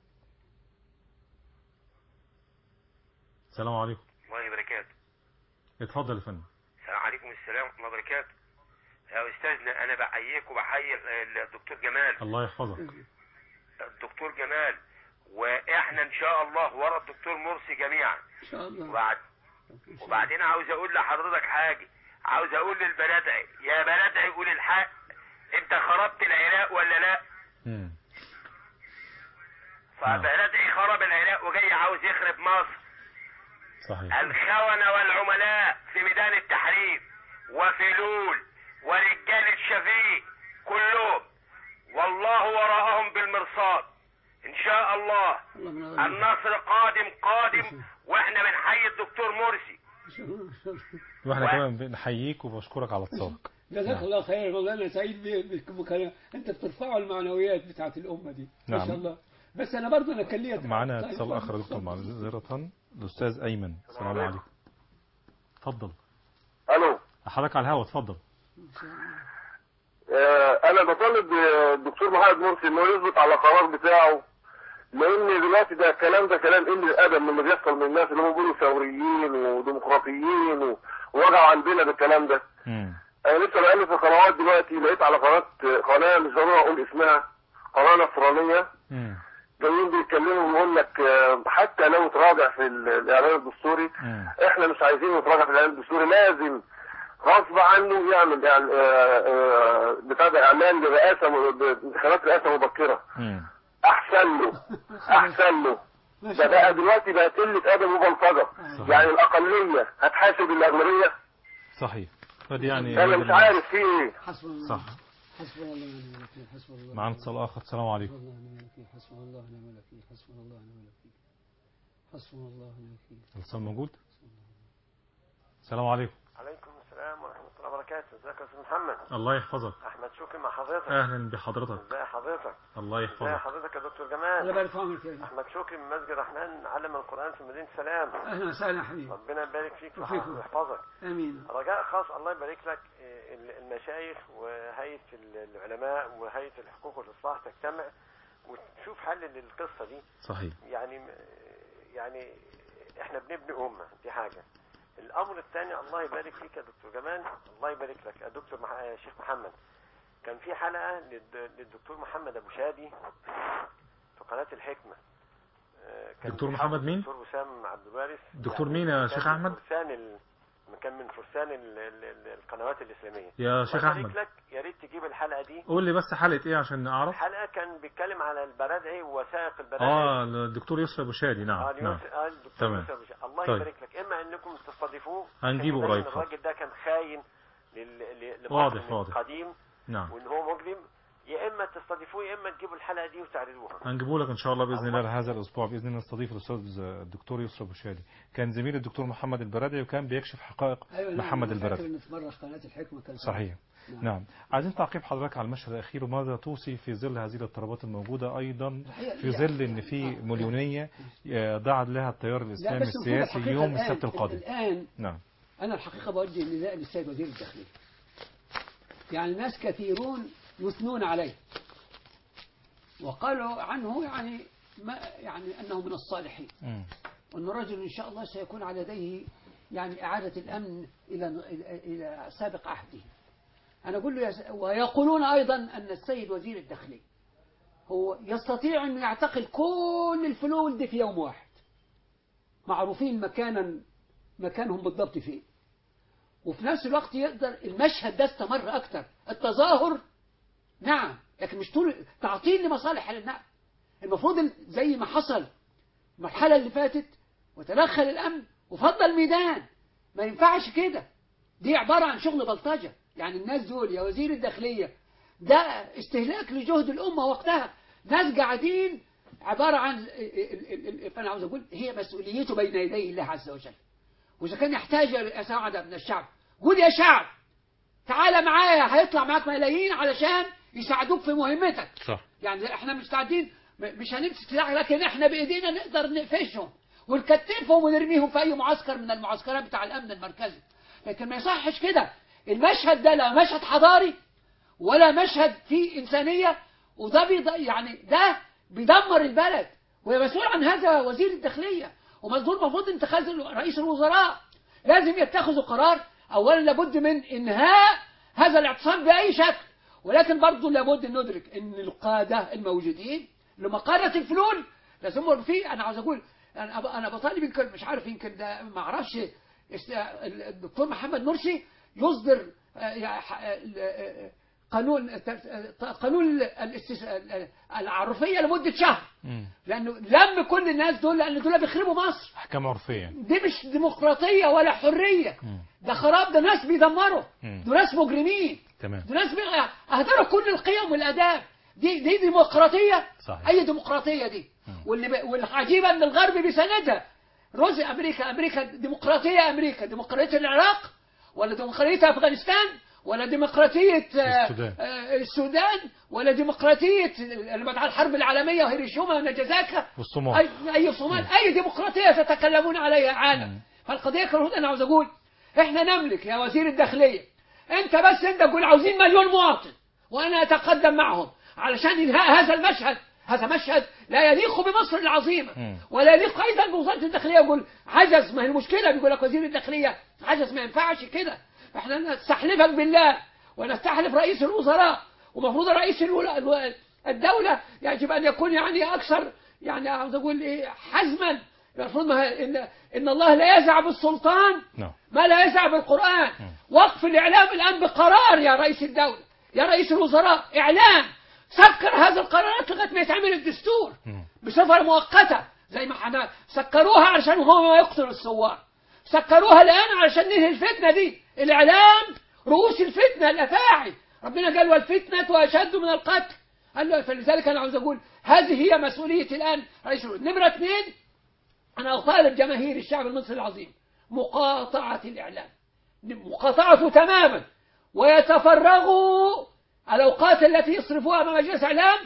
السلام عليكم الله وبركاته اتفضل يا فندم السلام عليكم السلام ورحمة الله وبركاته يا أستاذنا أنا بحييك وبحيي الدكتور جمال الله يحفظك الدكتور جمال وإحنا إن شاء الله ورا الدكتور مرسي جميعا ان شاء الله وبعد وبعدين عاوز أقول لحضرتك حاجة عاوز أقول للبلدعي يا بلدعي قول الحق أنت خربت العراق ولا لا فبلدي خرب العراق وجاي عاوز يخرب مصر صحيح الخونة والعملاء في ميدان التحرير وفلول ورجال الشفيق كلهم والله وراءهم بالمرصاد ان شاء الله النصر قادم قادم واحنا بنحيي الدكتور مرسي واحنا كمان بنحييك وبشكرك على اتصالك جزاك الله خير والله انا سعيد ب- بكلام انت بترفعوا المعنويات بتاعت الامه دي ما نعم. شاء الله بس انا برضه انا كان ليا معانا طيب، اتصال اخر يا دكتور معذرة الاستاذ ايمن السلام عليكم اتفضل الو حضرتك على الهوا اتفضل آه، انا بطالب الدكتور محمد مرسي انه يثبت على القرار بتاعه لان دلوقتي ده الكلام ده كلام قله ادب من اللي بيحصل من الناس اللي هم بيقولوا ثوريين وديمقراطيين و- ووجعوا عندنا بالكلام ده انا لسه بقلب في القنوات دلوقتي لقيت على قناه قناه مش ضروري اقول اسمها قناه نصرانيه جايين بيتكلموا ويقول لك آه، حتى لو تراجع في ال- الاعلان الدستوري احنا مش عايزين نتراجع في الاعلان الدستوري لازم غصب عنه يعمل إعل- آه، آه، بتاع ده اعلان لرئاسه م- بانتخابات رئاسه مبكره احسن له احسن له ده بقى دلوقتي بقى قله ادب وبلطجه يعني الاقليه هتحاسب الاغلبيه صحيح فدي يعني انا مش عارف في ايه حسبنا الله صح حسبنا الله ونعم الوكيل حسبنا الله معانا اتصال اخر السلام عليكم حسبنا الله ونعم الوكيل حسبنا الله ونعم الوكيل حسبنا الله ونعم الوكيل الاتصال موجود السلام عليكم عليكم السلام ورحمة الله وبركاته ازيك يا استاذ محمد الله يحفظك احمد شكري مع حضرتك اهلا بحضرتك ازي حضرتك الله ازي يحفظك حضرتك يا دكتور الله جمال يبارك في عمرك يا احمد شكري من مسجد الرحمن علم القرآن في مدينة سلام اهلا وسهلا يا حبيبي ربنا يبارك فيك وفيكم. ويحفظك امين رجاء خاص الله يبارك لك إيه، المشايخ وهيئة العلماء وهيئة الحقوق والإصلاح تجتمع وتشوف حل للقصة دي صحيح يعني يعني احنا بنبني أمة دي حاجة الأمر الثاني الله يبارك فيك يا دكتور جمال الله يبارك لك يا دكتور مح... يا شيخ محمد كان في حلقة للد... للدكتور محمد أبو شادي في قناة الحكمة آه، كان دكتور بيحاول محمد مين؟ الدكتور وسام عبد الوارث دكتور يعني مين يا كان شيخ من أحمد؟ فرسان ال... كان من فرسان ال... ال... ال- القنوات الإسلامية يا شيخ الله يبارك أحمد. لك يا ريت تجيب الحلقة دي قول لي بس حلقة ايه عشان اعرف الحلقة كان بيتكلم على البرادعي ووثائق البرادعي اه الدكتور يسرى ابو شادي آه، نعم نعم اليوسف- آه، الدكتور تمام يوسف بشار. الله طيب. يبارك لك اما انكم تستضيفوه هنجيبه عشان قريب يبين خالص. الراجل ده كان خاين لل... ل- لمصر واضح، من واضح. القديم نعم وان هو مجرم يا اما تستضيفوه يا اما تجيبوا الحلقة دي وتعرضوها هنجيبه لك ان شاء الله باذن الله هذا الاسبوع باذن الله نستضيف الاستاذ الدكتور يسرى ابو شادي كان زميل الدكتور محمد البرادعي وكان بيكشف حقائق ايوه نعم، محمد أنا فاكر البرادعي ان في مره في قناه الحكمه كان صحيح نعم. نعم عايزين تعقيب حضرتك على المشهد الاخير وماذا توصي في ظل هذه الاضطرابات الموجوده ايضا في ظل ان في مليونيه آه، دعا لها التيار الاسلامي بس المفروض السياسي الحقيقة يوم الآن- السبت القادم الان نعم انا الحقيقه بوجه النداء للسيد وزير الداخليه يعني ناس كثيرون يثنون عليه وقالوا عنه يعني ما يعني انه من الصالحين مم. وأن الرجل إن شاء الله سيكون على يديه يعني إعادة الأمن إلى إلى إلى سابق عهده أنا أقول له يس- ويقولون أيضا أن السيد وزير الداخلية هو يستطيع أن يعتقل كل الفلول دي في يوم واحد معروفين مكانا مكانهم بالضبط فين وفي نفس الوقت يقدر المشهد ده استمر أكتر التظاهر نعم لكن مش طول تعطيل لمصالح النعم المفروض ال- زي ما حصل المرحلة اللي فاتت وتدخل الأمن وفضل الميدان ما ينفعش كده دي عبارة عن شغل بلطجة يعني الناس دول يا وزير الداخلية ده استهلاك لجهد الأمة وقتها ناس قاعدين عبارة عن ال- ال- ال- ال- فأنا عاوز أقول هي مسؤوليته بين يدي الله عز وجل وإذا كان يحتاج مساعدة من الشعب قول يا شعب تعالى معايا هيطلع معاك ملايين علشان يساعدوك في مهمتك صح يعني احنا مستعدين م- مش هنمسك سلاح لكن احنا بايدينا نقدر نقفشهم ونكتفهم ونرميهم في اي معسكر من المعسكرات بتاع الامن المركزي لكن ما يصحش كده المشهد ده لا مشهد حضاري ولا مشهد فيه انسانيه وده بيض... يعني ده بيدمر البلد ومسؤول عن هذا وزير الداخليه ومسؤول المفروض اتخاذ رئيس الوزراء لازم يتخذوا قرار اولا لابد من انهاء هذا الاعتصام باي شكل ولكن برضه لابد ان ندرك ان القاده الموجودين لمقارنه الفلول لازم يبقى في انا عاوز اقول انا أب- انا بطالب يمكن مش عارف يمكن ده ما اعرفش است- الدكتور محمد مرسي يصدر آه، يع- ح- آه، ال- آه، قانون قانون الاستس- العرفية لمدة شهر لأنه لم كل الناس دول لأن دول بيخربوا مصر احكام عرفيه دي مش ديمقراطية ولا حرية ده خراب ده ناس بيدمروا مم. دول ناس مجرمين تمام دول ناس بي- اهدروا كل القيم والآداب دي دي ديمقراطية صحيح. أي ديمقراطية دي واللي ب... والعجيبة إن الغرب بيساندها روسيا أمريكا أمريكا ديمقراطية أمريكا ديمقراطية العراق ولا ديمقراطية أفغانستان ولا ديمقراطية آه، السودان. آه، السودان ولا ديمقراطية اللي بعد الحرب العالمية وهيروشيما وناجازاكا والصومال أي أي صومال أي ديمقراطية تتكلمون عليها العالم فالقضية كالهدى أنا عاوز أقول إحنا نملك يا وزير الداخلية أنت بس أنت تقول عاوزين مليون مواطن وأنا أتقدم معهم علشان إنهاء هذا المشهد هذا مشهد لا يليق بمصر العظيمة ولا يليق أيضا بوزارة الداخلية يقول عجز ما هي المشكلة بيقول لك وزير الداخلية عجز ما ينفعش كده احنا نستحلفك بالله ونستحلف رئيس الوزراء ومفروض رئيس الولا- الو- الدولة يجب أن يكون يعني أكثر يعني عاوز أقول إيه حزما المفروض ما هي- إن إن الله لا يزع بالسلطان نعم ما لا يزع بالقرآن وقف الإعلام الآن بقرار يا رئيس الدولة يا رئيس الوزراء إعلام سكر هذا القرارات لغاية ما يتعمل الدستور بصفة مؤقتة زي ما احنا سكروها علشان هو ما يقتل الثوار سكروها الآن علشان ننهي الفتنة دي الإعلام رؤوس الفتنة الأفاعي ربنا قال والفتنة أشد من القتل قال له فلذلك أنا عاوز أقول هذه هي مسؤولية الآن رئيس الوزراء نمرة اثنين أنا أطالب جماهير الشعب المصري العظيم مقاطعة الإعلام مقاطعته تماما ويتفرغوا الأوقات التي يصرفوها أمام مجلس إعلام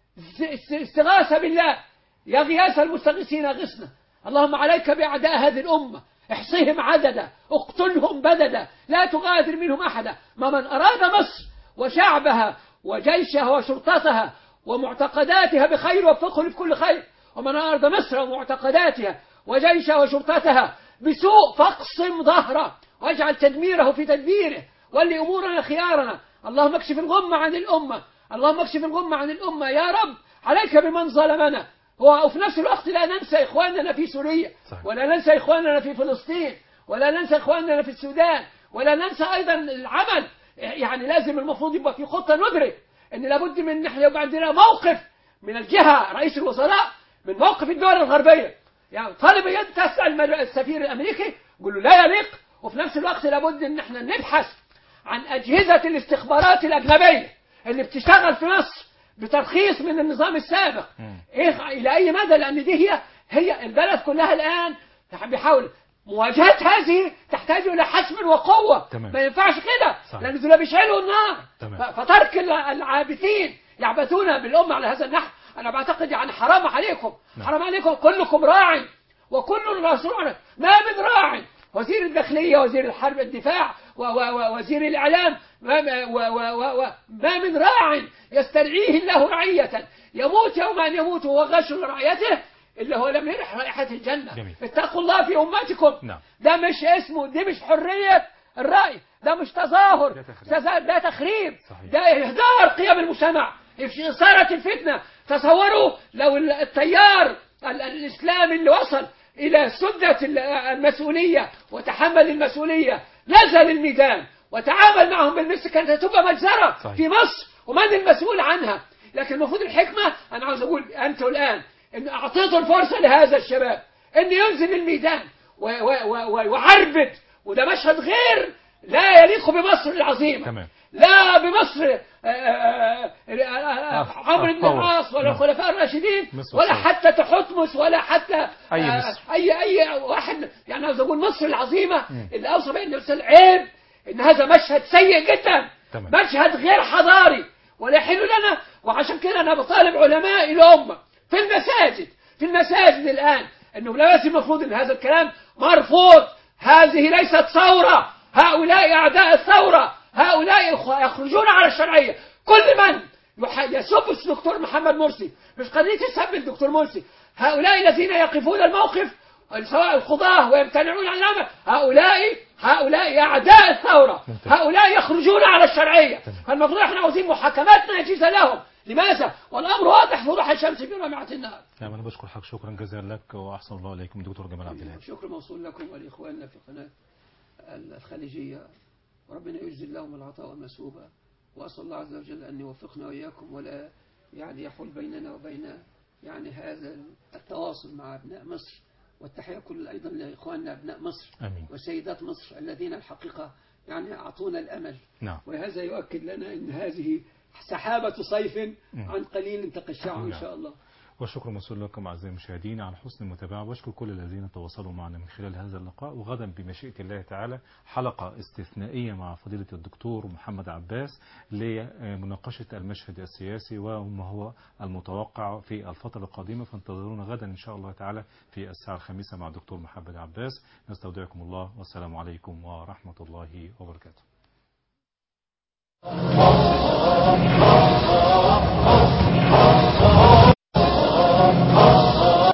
است- استغاثة بالله يا غياث المستغيثين غثنا اللهم عليك بأعداء هذه الأمة احصهم عددا اقتلهم بددا لا تغادر منهم أحدا ما من أراد مصر وشعبها وجيشها وشرطتها ومعتقداتها بخير وفقه لكل خير ومن أراد مصر ومعتقداتها وجيشها وشرطتها بسوء فاقسم ظهره واجعل تدميره في تدبيره ولي أمورنا خيارنا اللهم اكشف الغمة عن الأمة اللهم اكشف الغمة عن الأمة يا رب عليك بمن ظلمنا وفي نفس الوقت لا ننسى إخواننا في سوريا ولا ننسى إخواننا في فلسطين ولا ننسى إخواننا في السودان ولا ننسى أيضا العمل يعني لازم المفروض يبقى في خطة ندرك أن لابد من نحن يبقى عندنا موقف من الجهة رئيس الوزراء من موقف الدول الغربية يعني طالب يد تسأل السفير الأمريكي يقول له لا يليق وفي نفس الوقت لابد أن احنا نبحث عن أجهزة الاستخبارات الأجنبية اللي بتشتغل في مصر بترخيص من النظام السابق إيه إلى أي مدى لأن دي هي هي البلد كلها الآن بيحاول مواجهة هذه تحتاج إلى حسم وقوة تمام. ما ينفعش كده صحيح. لأن دول بيشعلوا النار تمام. ف- فترك الع- العابثين يعبثون بالأمة على هذا النحو أنا بعتقد يعني حرام عليكم نعم. حرام عليكم كلكم راع وكل رسول ما من راع وزير الداخلية وزير الحرب الدفاع و- و- ووزير الإعلام ما ما- و- و- و- و- ما من راع يسترعيه الله رعية يموت يوم أن يموت وهو غش لرعيته إلا هو لم يرح رائحة الجنة جميل. اتقوا الله في أمتكم نعم ده مش اسمه دي مش حرية الرأي ده مش تظاهر ده تخريب. ده, ده تخريب صحيح. ده إهدار قيم المجتمع صارت الفتنة تصوروا لو ال- التيار ال- الإسلامي اللي وصل إلى سدة ال- المسؤولية وتحمل المسؤولية نزل الميدان وتعامل معهم بالمثل كانت هتبقى مجزرة صحيح. في مصر ومن المسؤول عنها لكن المفروض الحكمة أنا عاوز أقول أنتوا الآن إن أعطيتوا الفرصة لهذا الشباب أن ينزل الميدان و- و- و- ويعربد وده مشهد غير لا يليق بمصر العظيمة تمام لا بمصر آه، آه، آه، عمرو بن الثورة. العاص ولا نعم. الخلفاء الراشدين مصر ولا الثورة. حتى تحتمس ولا حتى أي آه، مصر. اي اي واحد يعني عاوز اقول مصر العظيمه مم. اللي اوصى بها النبي صلى الله عليه وسلم عيب ان هذا مشهد سيء جدا تمام. مشهد غير حضاري ولا يحل لنا وعشان كده انا بطالب علماء الامه في المساجد في المساجد الان انه لازم المفروض ان هذا الكلام مرفوض هذه ليست ثوره هؤلاء اعداء الثوره هؤلاء يخ- يخرجون على الشرعيه كل من يح- يسب الدكتور محمد مرسي مش قضيه يسب الدكتور مرسي هؤلاء الذين يقفون الموقف سواء القضاة ويمتنعون عن العمل هؤلاء هؤلاء أعداء الثورة ممتاز. هؤلاء يخرجون على الشرعية فالمفروض احنا عاوزين محاكمات ناجزة لهم لماذا؟ والأمر واضح وضوح الشمس في لمعة النهار نعم أنا بشكر حضرتك شكرا جزيلا لك وأحسن الله إليكم دكتور جمال عبد الهادي شكر موصول لكم ولإخواننا في قناة الخليجية وربنا يجزي لهم العطاء والمثوبة وأسأل الله عز وجل أن يوفقنا وإياكم ولا يعني يحول بيننا وبين يعني هذا التواصل مع أبناء مصر والتحية كل أيضا لإخواننا أبناء مصر آمين وسيدات مصر الذين الحقيقة يعني أعطونا الأمل نعم وهذا يؤكد لنا أن هذه سحابة صيف مم. عن قليل تقشع إن نعم. شاء الله والشكر موصول لكم أعزائي المشاهدين على حسن المتابعة واشكر كل الذين تواصلوا معنا من خلال هذا اللقاء وغدا بمشيئة الله تعالى حلقة استثنائية مع فضيلة الدكتور محمد عباس لمناقشة المشهد السياسي وما هو المتوقع في الفترة القادمة فانتظرونا غدا إن شاء الله تعالى في الساعة الخامسة مع الدكتور محمد عباس نستودعكم الله والسلام عليكم ورحمة الله وبركاته